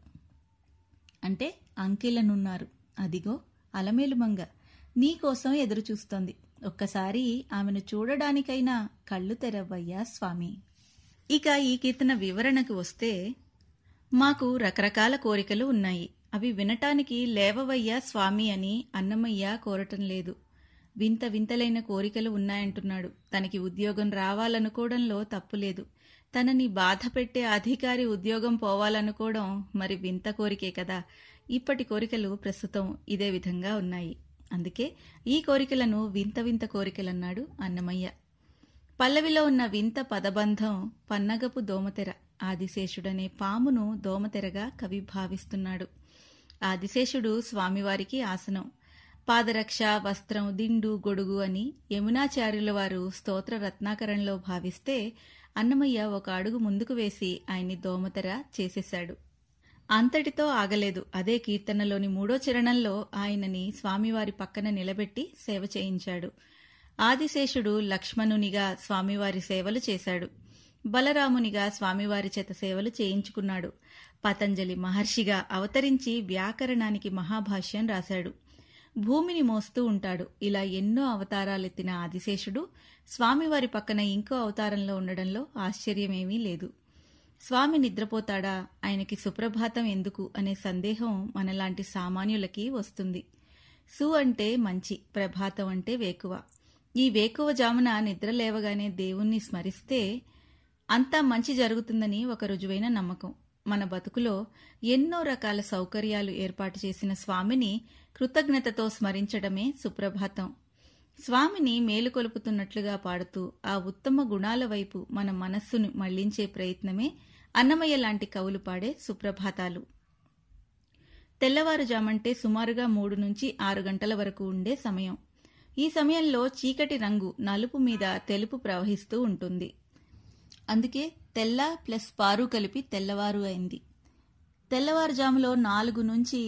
అంటే అంకెలనున్నారు అదిగో అలమేలుమంగ నీకోసం ఎదురుచూస్తోంది ఒక్కసారి ఆమెను చూడడానికైనా కళ్ళు తెరవయ్యా స్వామి ఇక ఈ కీర్తన వివరణకు వస్తే మాకు రకరకాల కోరికలు ఉన్నాయి అవి వినటానికి లేవవయ్యా స్వామి అని అన్నమయ్య కోరటం లేదు వింత వింతలైన కోరికలు ఉన్నాయంటున్నాడు తనకి ఉద్యోగం రావాలనుకోవడంలో తప్పులేదు తనని బాధ పెట్టే అధికారి ఉద్యోగం పోవాలనుకోవడం మరి వింత కోరికే కదా ఇప్పటి కోరికలు ప్రస్తుతం ఇదే విధంగా ఉన్నాయి అందుకే ఈ కోరికలను వింత వింత కోరికలన్నాడు అన్నమయ్య పల్లవిలో ఉన్న వింత పదబంధం పన్నగపు దోమతెర ఆదిశేషుడనే పామును దోమతెరగా కవి భావిస్తున్నాడు ఆదిశేషుడు స్వామివారికి ఆసనం పాదరక్ష వస్త్రం దిండు గొడుగు అని యమునాచార్యుల వారు స్తోత్ర రత్నాకరంలో భావిస్తే అన్నమయ్య ఒక అడుగు ముందుకు వేసి ఆయన్ని దోమతెర చేసేశాడు అంతటితో ఆగలేదు అదే కీర్తనలోని మూడో చరణంలో ఆయనని స్వామివారి పక్కన నిలబెట్టి సేవ చేయించాడు ఆదిశేషుడు లక్ష్మణునిగా స్వామివారి సేవలు చేశాడు బలరామునిగా స్వామివారి చేత సేవలు చేయించుకున్నాడు పతంజలి మహర్షిగా అవతరించి వ్యాకరణానికి మహాభాష్యం రాశాడు భూమిని మోస్తూ ఉంటాడు ఇలా ఎన్నో అవతారాలెత్తిన ఆదిశేషుడు స్వామివారి పక్కన ఇంకో అవతారంలో ఉండడంలో ఆశ్చర్యమేమీ లేదు స్వామి నిద్రపోతాడా ఆయనకి సుప్రభాతం ఎందుకు అనే సందేహం మనలాంటి సామాన్యులకి వస్తుంది సు అంటే మంచి ప్రభాతం అంటే వేకువ ఈ వేకువ జామున నిద్ర లేవగానే దేవుణ్ణి స్మరిస్తే అంతా మంచి జరుగుతుందని ఒక రుజువైన నమ్మకం మన బతుకులో ఎన్నో రకాల సౌకర్యాలు ఏర్పాటు చేసిన స్వామిని కృతజ్ఞతతో స్మరించడమే సుప్రభాతం స్వామిని మేలుకొలుపుతున్నట్లుగా పాడుతూ ఆ ఉత్తమ గుణాల వైపు మన మనస్సును మళ్లించే ప్రయత్నమే అన్నమయ్య లాంటి కవులు పాడే సుప్రభాతాలు తెల్లవారుజామంటే సుమారుగా మూడు నుంచి ఆరు గంటల వరకు ఉండే సమయం ఈ సమయంలో చీకటి రంగు నలుపు మీద తెలుపు ప్రవహిస్తూ ఉంటుంది అందుకే తెల్ల ప్లస్ పారు కలిపి తెల్లవారు అయింది తెల్లవారుజాములో నాలుగు నుంచి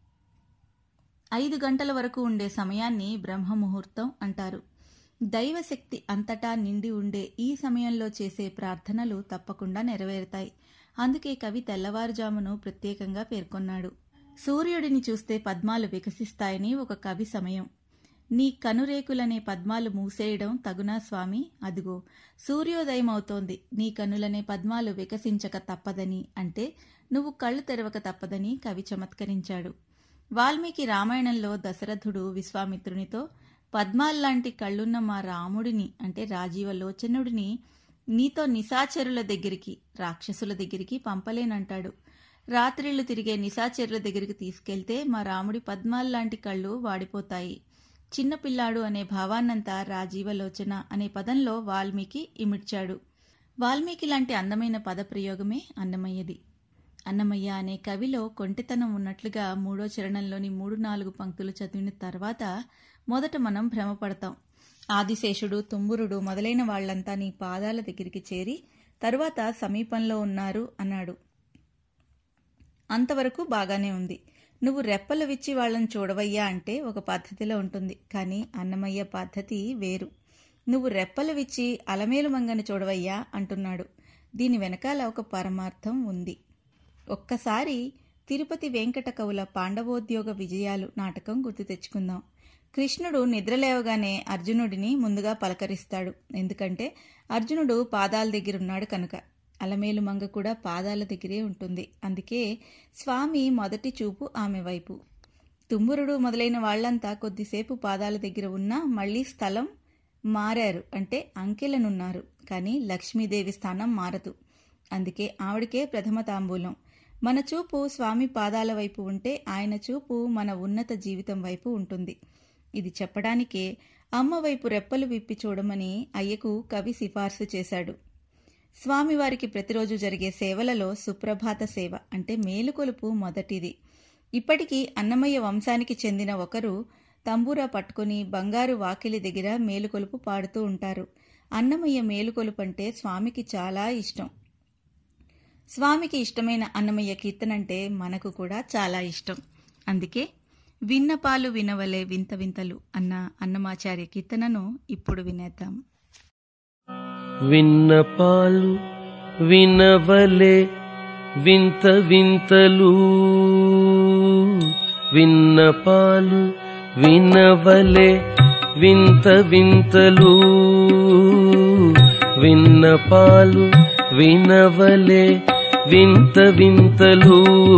ఐదు గంటల వరకు ఉండే సమయాన్ని బ్రహ్మముహూర్తం అంటారు దైవశక్తి అంతటా నిండి ఉండే ఈ సమయంలో చేసే ప్రార్థనలు తప్పకుండా నెరవేరుతాయి అందుకే కవి తెల్లవారుజామును ప్రత్యేకంగా పేర్కొన్నాడు సూర్యుడిని చూస్తే పద్మాలు వికసిస్తాయని ఒక కవి సమయం నీ కనురేకులనే పద్మాలు మూసేయడం తగునా స్వామి అదిగో సూర్యోదయం అవుతోంది నీ కనులనే పద్మాలు వికసించక తప్పదని అంటే నువ్వు కళ్ళు తెరవక తప్పదని కవి చమత్కరించాడు వాల్మీకి రామాయణంలో దశరథుడు విశ్వామిత్రునితో పద్మాల్లాంటి కళ్ళున్న మా రాముడిని అంటే రాజీవలోచనుడిని నీతో నిశాచరుల దగ్గరికి రాక్షసుల దగ్గరికి పంపలేనంటాడు రాత్రిళ్లు తిరిగే నిశాచరుల దగ్గరికి తీసుకెళ్తే మా రాముడి పద్మాల్లాంటి కళ్ళు వాడిపోతాయి చిన్నపిల్లాడు అనే భావాన్నంతా రాజీవలోచన అనే పదంలో వాల్మీకి ఇమిడ్చాడు వాల్మీకి లాంటి అందమైన పదప్రయోగమే అన్నమయ్యది అన్నమయ్య అనే కవిలో కొంటితనం ఉన్నట్లుగా మూడో చరణంలోని మూడు నాలుగు పంక్తులు చదివిన తర్వాత మొదట మనం భ్రమపడతాం ఆదిశేషుడు తుంబురుడు మొదలైన వాళ్లంతా నీ పాదాల దగ్గరికి చేరి తరువాత సమీపంలో ఉన్నారు అన్నాడు అంతవరకు బాగానే ఉంది నువ్వు రెప్పలు విచ్చి వాళ్ళని చూడవయ్యా అంటే ఒక పద్ధతిలో ఉంటుంది కానీ అన్నమయ్య పద్ధతి వేరు నువ్వు రెప్పలు విచ్చి అలమేలు మంగని చూడవయ్యా అంటున్నాడు దీని వెనకాల ఒక పరమార్థం ఉంది ఒక్కసారి తిరుపతి వెంకట కవుల పాండవోద్యోగ విజయాలు నాటకం గుర్తు తెచ్చుకుందాం కృష్ణుడు నిద్రలేవగానే అర్జునుడిని ముందుగా పలకరిస్తాడు ఎందుకంటే అర్జునుడు పాదాల దగ్గరున్నాడు కనుక అలమేలు మంగ కూడా పాదాల దగ్గరే ఉంటుంది అందుకే స్వామి మొదటి చూపు ఆమె వైపు తుమ్మురుడు మొదలైన వాళ్ళంతా కొద్దిసేపు పాదాల దగ్గర ఉన్నా మళ్ళీ స్థలం మారారు అంటే అంకెలనున్నారు కానీ లక్ష్మీదేవి స్థానం మారదు అందుకే ఆవిడకే ప్రథమ తాంబూలం మన చూపు స్వామి పాదాల వైపు ఉంటే ఆయన చూపు మన ఉన్నత జీవితం వైపు ఉంటుంది ఇది చెప్పడానికే అమ్మ వైపు రెప్పలు విప్పి చూడమని అయ్యకు కవి సిఫార్సు చేశాడు స్వామివారికి ప్రతిరోజు జరిగే సేవలలో సుప్రభాత సేవ అంటే మేలుకొలుపు మొదటిది ఇప్పటికీ అన్నమయ్య వంశానికి చెందిన ఒకరు తంబూరా పట్టుకుని బంగారు వాకిలి దగ్గర మేలుకొలుపు పాడుతూ ఉంటారు అన్నమయ్య మేలుకొలుపు అంటే స్వామికి చాలా ఇష్టం స్వామికి ఇష్టమైన అన్నమయ్య కీర్తనంటే మనకు కూడా చాలా ఇష్టం అందుకే విన్నపాలు వినవలే వింత వింతలు అన్న అన్నమాచార్య కీర్తనను ఇప్పుడు వినేద్దాం విన్నపాలు వినవలే వింత వింతలు విన్నపాలు వినవలే వింత వింతలు విన్నపాలు వినవలే వింత వింతలు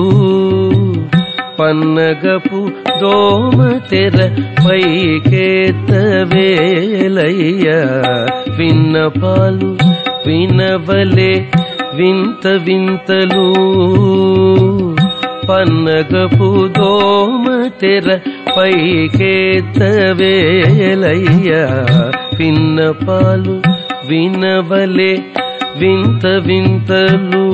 పన్నగపు దోమ తెర పైకేత వేలయ్య విన్నపాలు వినవలే వింత వింతలు పన్నగపు దోమ తెర పైకేత వేలయ్య విన్నపాలు వినవలే వింత వింతలు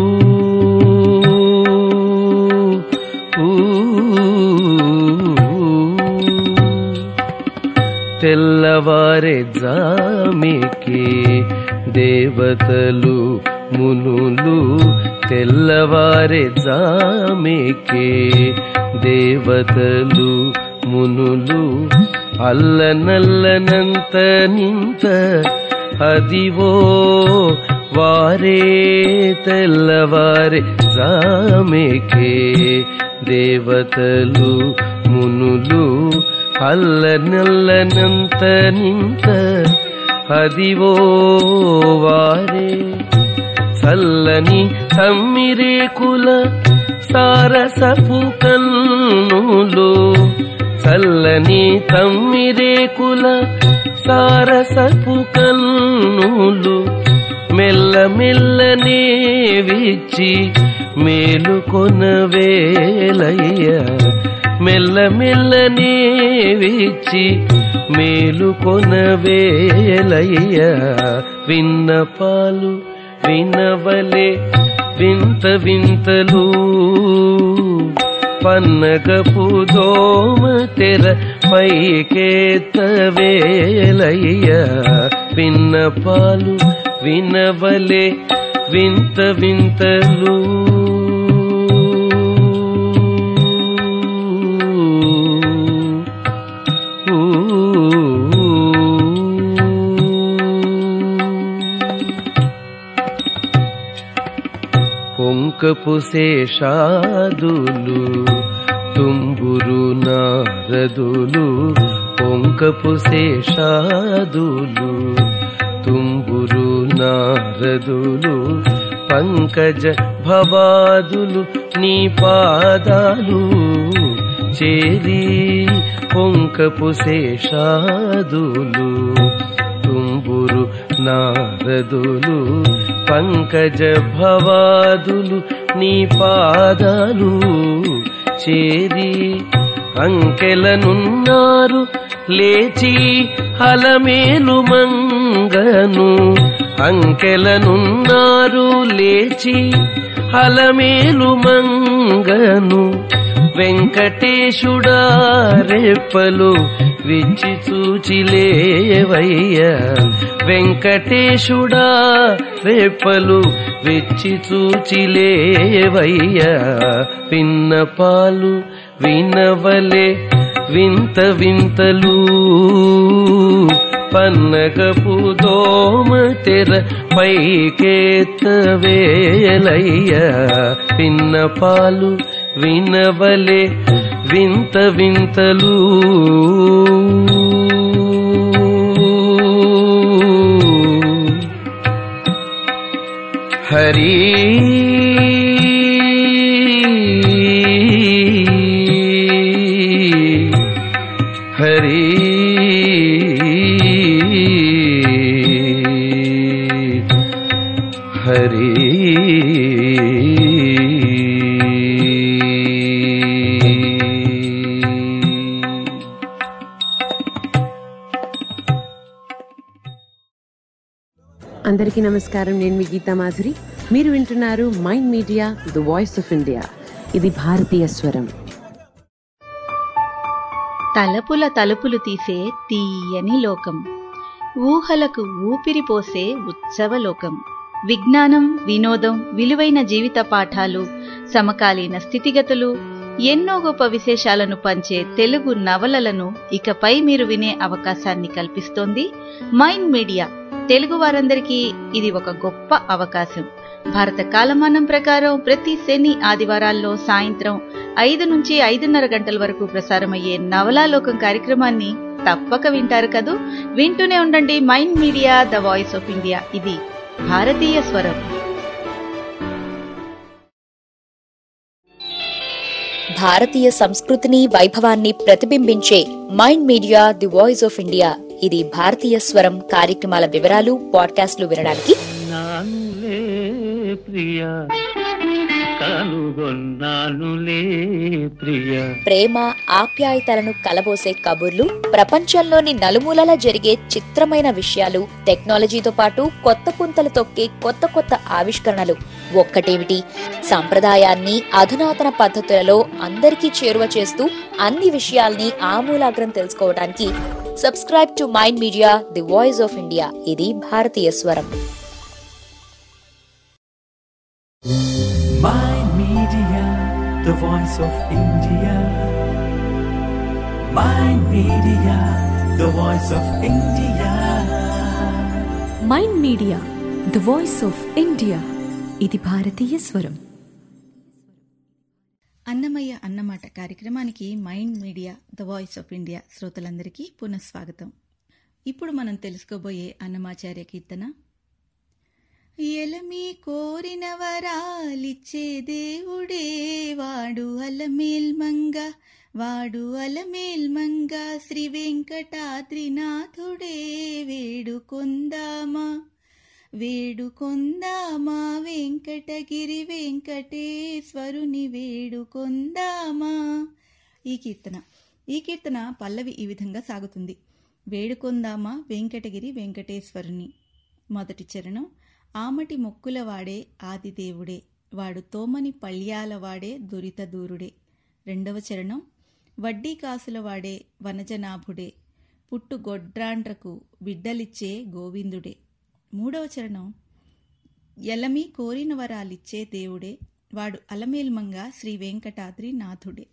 తెల్లవారే జామికి దేవతలు మునులు తెల్లవారే జామికి దేవతలు మునులు అల్లనల్లనంత నింత అదివో వారే తెల్లవారే జామెకే దేవతలు మునులు అల్లనల్లనంత నింత అదివో వారే చల్లని తమ్మిరేకుల సారసపు కన్నులు చల్లని తమ్మిరేకుల సారసపు కన్నులు మెల్ల మెల్లనే విచ్చి మేలుకొన వేలయ్య మెల్ల మెల్లనే విచ్చి మేలుకొన వేలయ్య విన్నపాలు వినవలే వింత వింతలు పన్నగపు దోమ తెర పైకేత వేలయ్య విన్నపాలు వినవలే వింత వింతలు పొంకపు శేషాదులు తుంబురు నారదులు పొంకపు శేషాదులు తుంబురు నారదులు పంకజ భవాదులు నీ పాదాలు చేరి పొంకపు శేషాదులు తుంబురు నారదులు పంకజ భవాదులు నీ పాదాలు చేరి అంకెలనున్నారు లేచి అలమేలు మంగను అంకెలనున్నారు లేచి అలమేలు మంగను వెంకటేశుడా రెప్పలు విచ్చి చూచిలేవయ్య వెంకటేశుడా రెప్పలు విచ్చి చూచిలేవయ్య విన్నపాలు వినవలే వింత వింతలు పన్నగపు దోమ తెర పైకేత వేలయ్య పిన్నపాలు వినవలే వింత వింతలు హరి హరి హరి అందరికీ నమస్కారం నేను మీ గీతా మాధురి మీరు వింటున్నారు Mind Media the voice of India ఇది భారతీయ స్వరం తలపుల తలుపులు తీసే తీయని లోకం ఊహలకు ఊపిరి పోసే ఉత్సవ లోకం విజ్ఞానం వినోదం విలువైన జీవిత పాఠాలు సమకాలీన స్థితిగతులు ఎన్నో గొప్ప విశేషాలను పంచే తెలుగు నవలలను ఇకపై మీరు వినే అవకాశాన్ని కల్పిస్తోంది మైండ్ మీడియా తెలుగు వారందరికీ ఇది ఒక గొప్ప అవకాశం భారత కాలమానం ప్రకారం ప్రతి శని ఆదివారాల్లో సాయంత్రం ఐదు నుంచి ఐదున్నర గంటల వరకు ప్రసారమయ్యే నవలాలోకం కార్యక్రమాన్ని తప్పక వింటారు కదూ వింటూనే ఉండండి Mind Media the voice of India ఇది భారతీయ స్వరం భారతీయ సంస్కృతిని వైభవాన్ని ప్రతిబింబించే Mind Media the voice of India ఇది భారతీయ స్వరం కార్యక్రమాల వివరాలు పాడ్కాస్ట్లు వినడానికి నానులే ప్రియ కనుగొన్నానులే ప్రియ ప్రేమ ఆప్యాయతలను కలబోసే కబుర్లు ప్రపంచంలోని నలుమూలలా జరిగే చిత్రమైన విషయాలు టెక్నాలజీతో పాటు కొత్త పుంతలు తొక్కే కొత్త కొత్త ఆవిష్కరణలు ఒక్కటేమిటి సంప్రదాయాన్ని అధునాతన పద్ధతులలో అందరికీ చేరువ చేస్తూ అన్ని విషయాల్ని ఆమూలాగ్రం తెలుసుకోవడానికి subscribe to Mind Media the voice of India ఇది భారతీయ స్వరం Mind Media, the voice of India. Mind Media, the voice of India. Mind Media the voice of India ఇది భారతీయ స్వరం అన్నమయ్య అన్నమాట కార్యక్రమానికి Mind Media the voice of India శ్రోతలందరికీ పునఃస్వాగతం ఇప్పుడు మనం తెలుసుకోబోయే అన్నమాచార్య కీర్తన ఎలమి కోరిన వరాలిచ్చే దేవుడే వాడు అలమేల్మంగ వాడు అలమేల్మంగ శ్రీ వెంకటాద్రినాథుడే వేడు కొందామా వేడు కొందామా వెంకటగిరి వెంకటేశ్వరుని వేడు కొందామా ఈ కీర్తన ఈ కీర్తన పల్లవి ఈ విధంగా సాగుతుంది వేడుకొందామా వెంకటగిరి వెంకటేశ్వరుని మొదటి చరణం ఆమటి మొక్కులవాడే ఆదిదేవుడే వాడు తోమని పళ్యాలవాడే దురిత దూరుడే రెండవ చరణం వడ్డీ కాసులవాడే వనజనాభుడే పుట్టు గొడ్రాండ్రకు బిడ్డలిచ్చే గోవిందుడే మూడవ చరణం ఎలమి కోరిన వరాలిచ్చే దేవుడే వాడు అలమేల్మంగా శ్రీ వెంకటాద్రి నాథుడే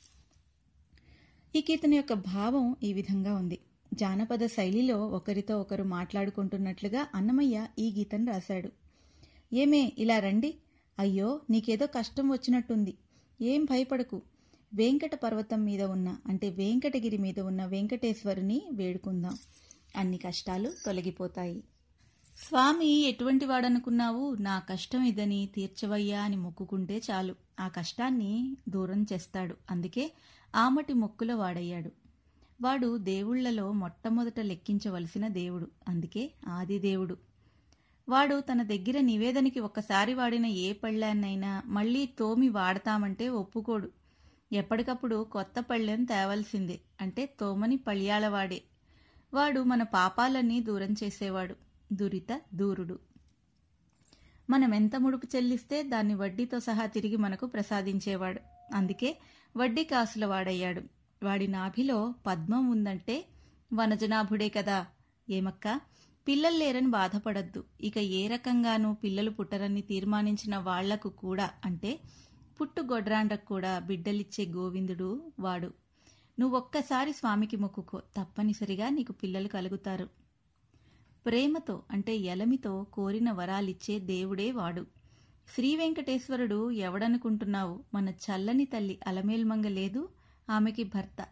ఈ కీర్తన యొక్క భావం ఈ విధంగా ఉంది జానపద శైలిలో ఒకరితో ఒకరు మాట్లాడుకుంటున్నట్లుగా అన్నమయ్య ఈ గీతను రాశాడు ఏమే ఇలా రండి అయ్యో నీకేదో కష్టం వచ్చినట్టుంది ఏం భయపడకు వెంకట పర్వతం మీద ఉన్న అంటే వెంకటగిరి మీద ఉన్న వెంకటేశ్వరుని వేడుకుందాం అన్ని కష్టాలు తొలగిపోతాయి స్వామి ఎటువంటి వాడనుకున్నావు నా కష్టం ఇదని తీర్చవయ్యా అని మొక్కుకుంటే చాలు ఆ కష్టాన్ని దూరం చేస్తాడు అందుకే ఆమటి మొక్కుల వాడయ్యాడు వాడు దేవుళ్లలో మొట్టమొదట లెక్కించవలసిన దేవుడు అందుకే ఆదిదేవుడు వాడు తన దగ్గర నివేదనకి ఒక్కసారి వాడిన ఏ పళ్ళాన్నైనా మళ్ళీ తోమి వాడతామంటే ఒప్పుకోడు ఎప్పటికప్పుడు కొత్త పళ్ళెం తేవలసిందే అంటే తోమని పళ్యాలవాడే వాడు మన పాపాలన్నీ దూరం చేసేవాడు దురిత దూరుడు మనం ఎంత ముడుపు చెల్లిస్తే దాన్ని వడ్డీతో సహా తిరిగి మనకు ప్రసాదించేవాడు అందుకే వడ్డీ కాసుల వాడయ్యాడు వాడి నాభిలో పద్మం ఉందంటే వనజనాభుడే కదా ఏమక్క పిల్లలు లేరని బాధపడద్దు ఇక ఏ రకంగానూ పిల్లలు పుట్టరని తీర్మానించిన వాళ్లకు కూడా అంటే పుట్టు గొడ్రాండ్రకు కూడా బిడ్డలిచ్చే గోవిందుడు వాడు నువ్వొక్కసారి స్వామికి మొక్కుకో తప్పనిసరిగా నీకు పిల్లలు కలుగుతారు ప్రేమతో అంటే ఎలమితో కోరిన వరాలిచ్చే దేవుడే వాడు శ్రీ వెంకటేశ్వరుడు ఎవడనుకుంటున్నావు మన చల్లని తల్లి అలమేల్మంగ లేదు ఆమెకి భర్త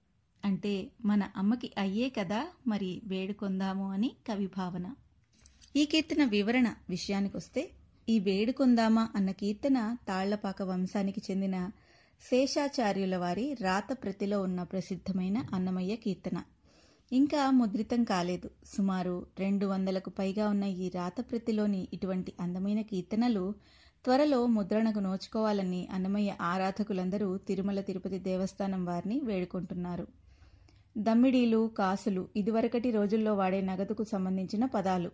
అంటే మన అమ్మకి అయ్యే కదా మరి వేడుకొందాము అని కవి భావన ఈ కీర్తన వివరణ విషయానికొస్తే ఈ వేడుకొందామా అన్న కీర్తన తాళ్లపాక వంశానికి చెందిన శేషాచార్యుల వారి రాత ప్రతిలో ఉన్న ప్రసిద్ధమైన అన్నమయ్య కీర్తన ఇంకా ముద్రితం కాలేదు సుమారు రెండు వందలకు పైగా ఉన్న ఈ రాత ప్రతిలోని ఇటువంటి అందమైన కీర్తనలు త్వరలో ముద్రణకు నోచుకోవాలని అన్నమయ్య ఆరాధకులందరూ తిరుమల తిరుపతి దేవస్థానం వారిని వేడుకుంటున్నారు దమ్మిడీలు కాసులు ఇదివరకటి రోజుల్లో వాడే నగదుకు సంబంధించిన పదాలు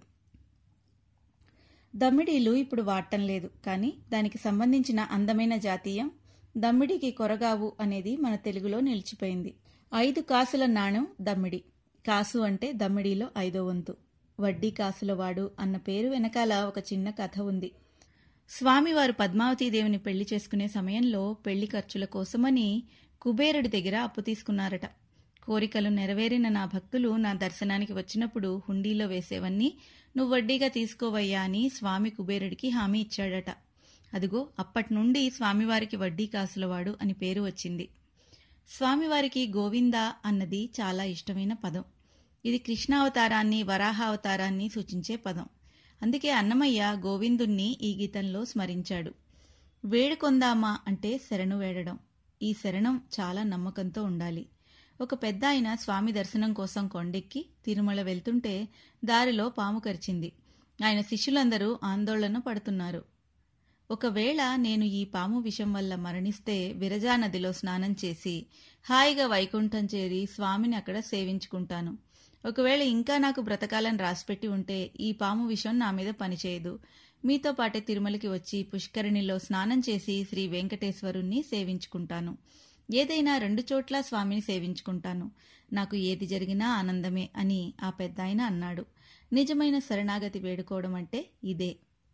దమ్మిడీలు ఇప్పుడు వాడటం లేదు కానీ దానికి సంబంధించిన అందమైన జాతీయం దమ్మిడికి కొరగావు అనేది మన తెలుగులో నిలిచిపోయింది ఐదు కాసుల నాణం దమ్మిడి కాసు అంటే దమ్మిడిలో ఐదో వంతు వడ్డీ కాసుల వాడు అన్న పేరు వెనకాల ఒక చిన్న కథ ఉంది స్వామివారు పద్మావతీదేవిని పెళ్లి చేసుకునే సమయంలో పెళ్లి ఖర్చుల కోసమని కుబేరుడి దగ్గర అప్పు తీసుకున్నారట కోరికలు నెరవేరిన నా భక్తులు నా దర్శనానికి వచ్చినప్పుడు హుండీలో వేసేవన్నీ నువ్వు వడ్డీగా తీసుకోవయ్యా అని స్వామి కుబేరుడికి హామీ ఇచ్చాడట అదిగో అప్పటి నుండి స్వామివారికి వడ్డీ కాసులవాడు అని పేరు వచ్చింది స్వామివారికి గోవింద అన్నది చాలా ఇష్టమైన పదం ఇది కృష్ణావతారాన్ని వరాహావతారాన్ని సూచించే పదం అందుకే అన్నమయ్య గోవిందుణ్ణి ఈ గీతంలో స్మరించాడు వేడుకొందామా అంటే శరణు వేడడం ఈ శరణం చాలా నమ్మకంతో ఉండాలి ఒక పెద్ద ఆయన స్వామి దర్శనం కోసం కొండెక్కి తిరుమల వెళ్తుంటే దారిలో పాము కరిచింది ఆయన శిష్యులందరూ ఆందోళన పడుతున్నారు ఒకవేళ నేను ఈ పాము విషం వల్ల మరణిస్తే విరజా నదిలో స్నానం చేసి హాయిగా వైకుంఠం చేరి స్వామిని అక్కడ సేవించుకుంటాను ఒకవేళ ఇంకా నాకు బ్రతకాలని రాసిపెట్టి ఉంటే ఈ పాము విషం నా మీద పనిచేయదు మీతో పాటే తిరుమలకి వచ్చి పుష్కరిణిలో స్నానం చేసి శ్రీ వెంకటేశ్వరుణ్ణి సేవించుకుంటాను ఏదైనా రెండు చోట్ల స్వామిని సేవించుకుంటాను నాకు ఏది జరిగినా ఆనందమే అని ఆ పెద్దాయన అన్నాడు నిజమైన శరణాగతి వేడుకోవడం అంటే ఇదే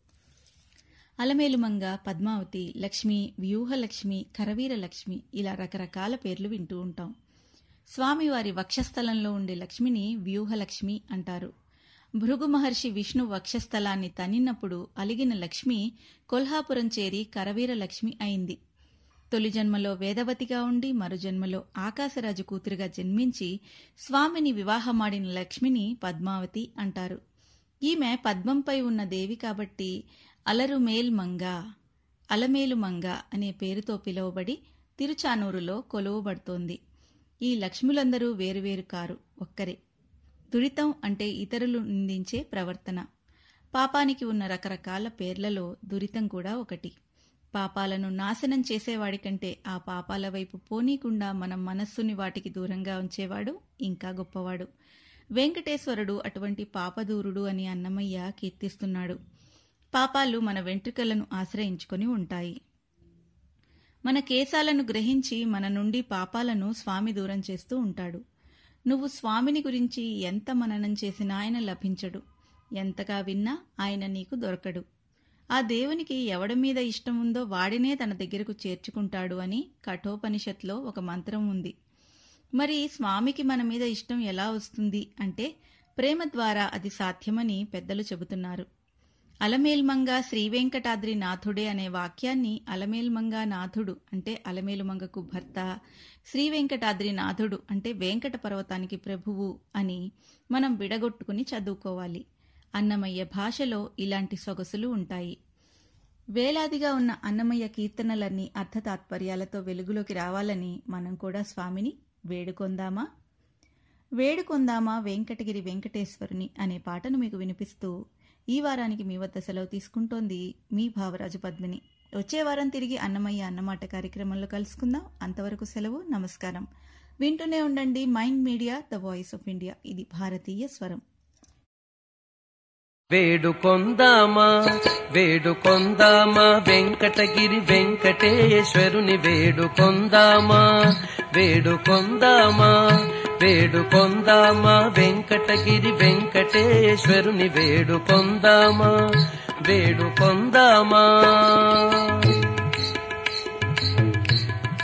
అలమేలుమంగ పద్మావతి లక్ష్మి వ్యూహలక్ష్మి కరవీర లక్ష్మి ఇలా రకరకాల పేర్లు వింటూ ఉంటాం స్వామివారి వక్షస్థలంలో ఉండే లక్ష్మిని వ్యూహలక్ష్మి అంటారు భృగు మహర్షి విష్ణు వక్షస్థలాన్ని తన్నినప్పుడు అలిగిన లక్ష్మి కొల్హాపురం చేరి కరవీర లక్ష్మి అయింది తొలి జన్మలో వేదవతిగా ఉండి మరు జన్మలో ఆకాశరాజు కూతురుగా జన్మించి స్వామిని వివాహమాడిన లక్ష్మిని పద్మావతి అంటారు ఈమె పద్మంపై ఉన్న దేవి కాబట్టి అలరుమేల్ మంగ అలమేలు మంగ అనే పేరుతో పిలువబడి తిరుచానూరులో కొలువబడుతోంది ఈ లక్ష్ములందరూ వేరువేరు కారు ఒక్కరే దురితం అంటే ఇతరులు నిందించే ప్రవర్తన పాపానికి ఉన్న రకరకాల పేర్లలో దురితం కూడా ఒకటి పాపాలను నాశనం చేసేవాడి కంటే ఆ పాపాల వైపు పోనీకుండా మన మనస్సుని వాటికి దూరంగా ఉంచేవాడు ఇంకా గొప్పవాడు వెంకటేశ్వరుడు అటువంటి పాపదూరుడు అని అన్నమయ్య కీర్తిస్తున్నాడు పాపాలు మన వెంట్రుకలను ఆశ్రయించుకొని ఉంటాయి మన కేశాలను గ్రహించి మన నుండి పాపాలను స్వామి దూరం చేస్తూ ఉంటాడు నువ్వు స్వామిని గురించి ఎంత మననం చేసినా ఆయన లభించడు ఎంతగా విన్నా ఆయన నీకు దొరకడు ఆ దేవునికి ఎవడి మీద ఇష్టం ఉందో వాడినే తన దగ్గరకు చేర్చుకుంటాడు అని కఠోపనిషత్లో ఒక మంత్రం ఉంది మరి స్వామికి మన మీద ఇష్టం ఎలా వస్తుంది అంటే ప్రేమ ద్వారా అది సాధ్యమని పెద్దలు చెబుతున్నారు అలమేల్మంగ శ్రీవెంకటాద్రి నాథుడే అనే వాక్యాన్ని అలమేల్మంగ నాథుడు అంటే అలమేలుమంగకు భర్త శ్రీవెంకటాద్రి నాథుడు అంటే వెంకట పర్వతానికి ప్రభువు అని మనం విడగొట్టుకుని చదువుకోవాలి అన్నమయ్య భాషలో ఇలాంటి సొగసులు ఉంటాయి వేలాదిగా ఉన్న అన్నమయ్య కీర్తనలన్నీ అర్థతాత్పర్యాలతో వెలుగులోకి రావాలని మనం కూడా స్వామిని వేడుకొందామా వేడుకొందామా వెంకటగిరి వెంకటేశ్వరుని అనే పాటను మీకు వినిపిస్తూ ఈ వారానికి మీ వద్ద సెలవు తీసుకుంటోంది మీ భావరాజు పద్మిని వచ్చే వారం తిరిగి అన్నమయ్య అన్నమాట కార్యక్రమంలో కలుసుకుందాం అంతవరకు సెలవు నమస్కారం వింటూనే ఉండండి Mind Media the voice of India ఇది భారతీయ స్వరం వేడుకొందామా వేడుకొందామా వెంకటగిరి వెంకటేశ్వరుని వేడుకొందామా వేడుకొందామా వేడుకొందామా వెంకటగిరి వెంకటేశ్వరుని వేడుకొందామా వేడుకొందామా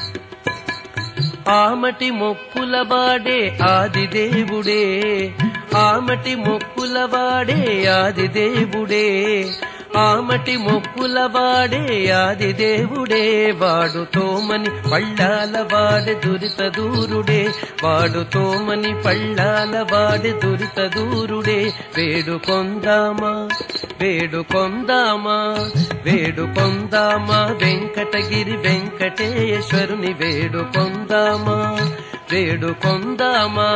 ఆమటి మొక్కుల బాడే ఆదిదేవుడే ఆమటి మొక్కుల వాడే ఆది దేవుడే ఆమటి మొక్కుల వాడే ఆది దేవుడే వాడు తోమని పళ్ళాల వాడే దురిత దూరుడే వాడు తోమని పళ్ళాల వాడే దురిత దూరుడే వేడు కొందామా వేడు కొందామా వేడు కొందామా వెంకటగిరి వెంకటేశ్వరుని వేడు కొందామా వేడు కొందామా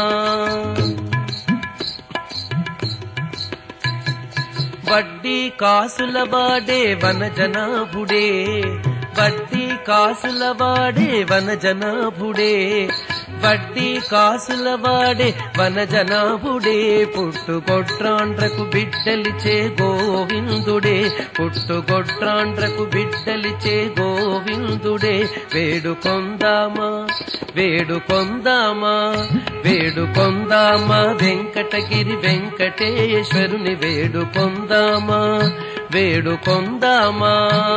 వడ్డీ కాసుల వాడే వనజనాభుడే వడ్డీ కాసుల వాడే వనజనాభుడే వడ్డీ కాసుల వాడే వనజనాభుడే పుట్టుగొట్రాండ్రకు బిడ్డలిచే గోవిందుడే పుట్టుగొట్రాండ్రకు బిడ్డలిచే గోవిందుడే వేడుకొందామా వేడుకొందామా వేడుకొందామా వెంకటగిరి వెంకటేశ్వరుని వేడుకొందామా వేడుకొందామా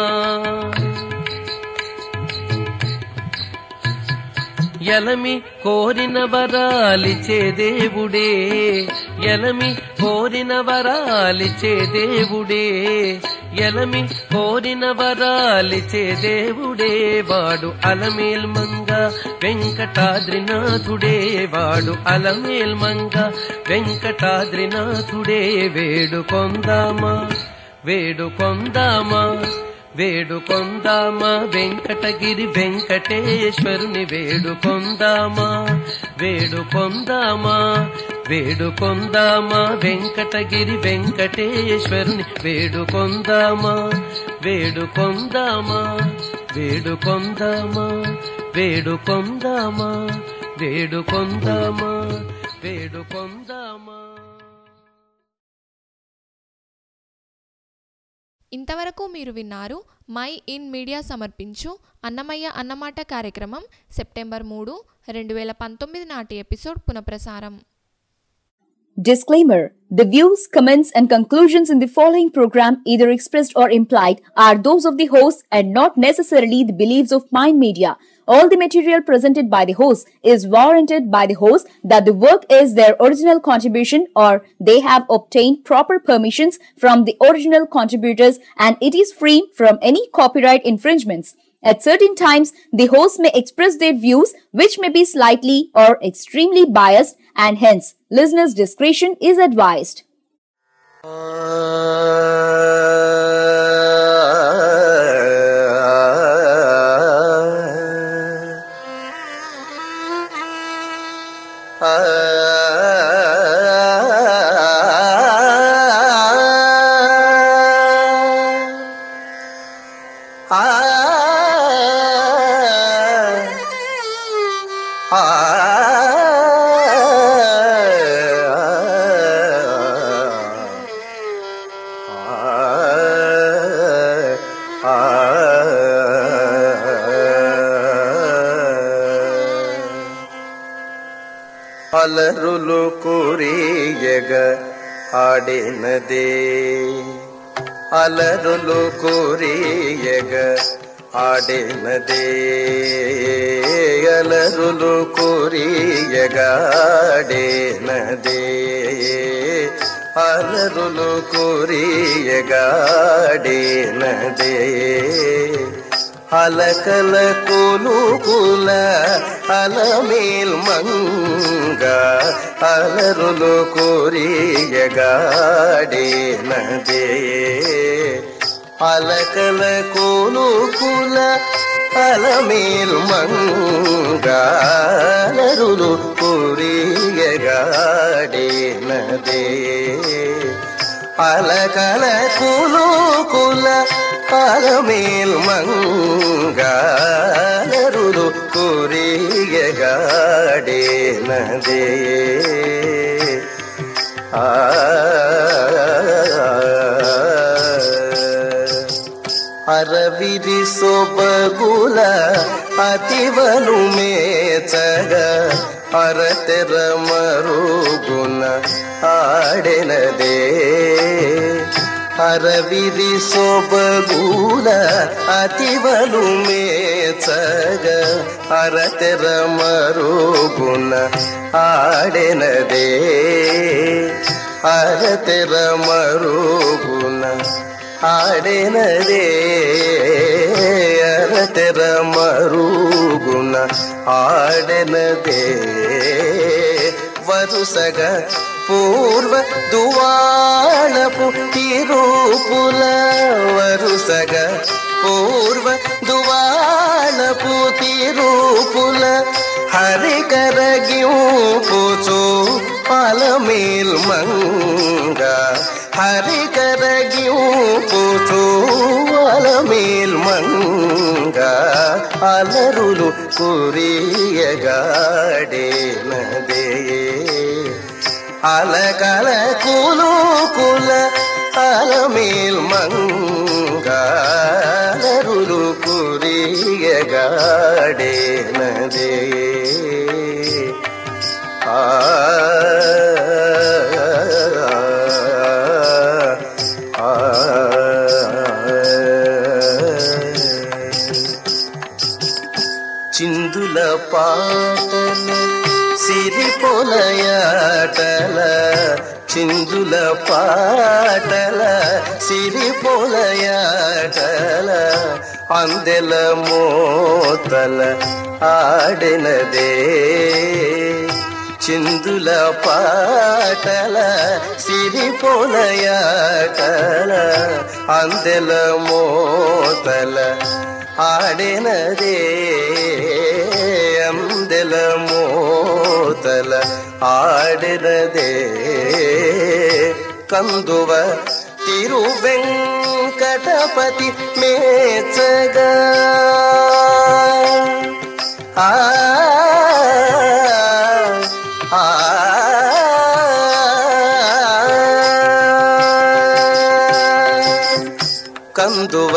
ఎలమి కోరిన వరాలిచే దేవుడే ఎలమి కోరిన వరాలిచే దేవుడే ఎలమి కోరిన వరాలిచే దేవుడే వాడు అలమేల్ మంగ వెంకటాద్రినాథుడే వాడు అలమేల్ మంగ వెంకటాద్రినాథుడే వేడుకొందామా వేడుకొందామా వేడుకొందామా వెంకటగిరి వెంకటేశ్వరుని వేడుకొందామా వేడుకొందామా వేడుకొందామా వెంకటగిరి వెంకటేశ్వరుని వేడుకొందామా వేడుకొందామా వేడుకొందామా వేడుకొందామా వేడుకొందామా వేడుకొందామా ఇంతవరకు మీరు విన్నారు మై ఇన్ మీడియా సమర్పించు అన్నమయ్య అన్నమాట కార్యక్రమం సెప్టెంబర్ మూడు రెండు వేల పంతొమ్మిది నాటి ఎపిసోడ్ పునఃప్రసారం Disclaimer The views, comments, and conclusions in the following program, either expressed or implied, are those of the host and not necessarily the beliefs of Mind Media. All the material presented by the host is warranted by the host that the work is their original contribution or they have obtained proper permissions from the original contributors and it is free from any copyright infringements. At certain times, the host may express their views which may be slightly or extremely biased and hence listeners' discretion is advised. అలరులు కురియగ ఆడినదే అలరులు కురియగ ఆడినదే అలరులు కురియగ ఆడినదే అలరులు కురియగ ఆడినదే అలకల కులుకుల Alamel Manga అలరులు కోరియగాడినదే అలకల కులుకుల Alamel Manga అలరులు కోరియగాడినదే అలకల కులుకుల Alamel మంగళరులు కురియగాడేనదే ఆ అరవిరి సొబగుల అతివను మేచగ అరతెర మరుగున ఆడెనదే ಅರವಿರಿ ಸೊಬಗೂಲ ಅತಿವಲು ಮೇಚಗ ಅರತೆರ ಮರುಗುಣ ಆಡೆನದೇ ಅರತೆರ ಮರುಗುಣ ಆಡೆನದೇ ಅರತೆರ ಮರುಗುಣ ಆಡೆನದೇ వరుసగ పూర్వ దువాళపు తిరుపుల వరుసగ పూర్వ దువాళపు తిరుపుల హరికరగింపుచు అలమేల్ మంగ హరికరగింపుచు అలమేల్ మంగ అలరులు కురియగాడేనదే అలకల కులు కుల అలమేల్ మంగళరులు కురియగాడేనదే ఆ ఆ చిందుల పాటల సిరి పొలయాటల చిందుల పాటల సిరి పొలయాటల అందెల మోతల ఆడినదే చిందుల పాటల సిరి పొలయాటల అందెల మోతల ఆడినదే అందెల మోతల ఆడినదే కందువ తిరువెంకటపతి మేచగా ఆ ఆ కందువ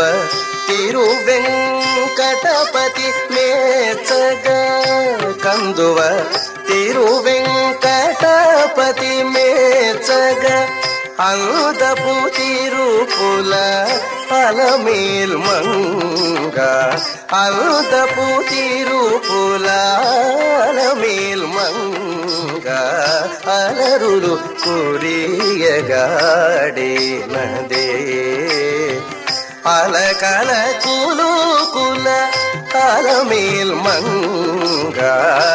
తిరువెంకటపతి మేచగ కందువ తిరువెంకటపతి మేచగ అందపు తిరుపుల అలమేల్ మంగ అందపు తిరుపుల అలమేల్ మంగ అలరులు కురియగాడేనదే అలకల కులు కుల అలమేల్ మంగ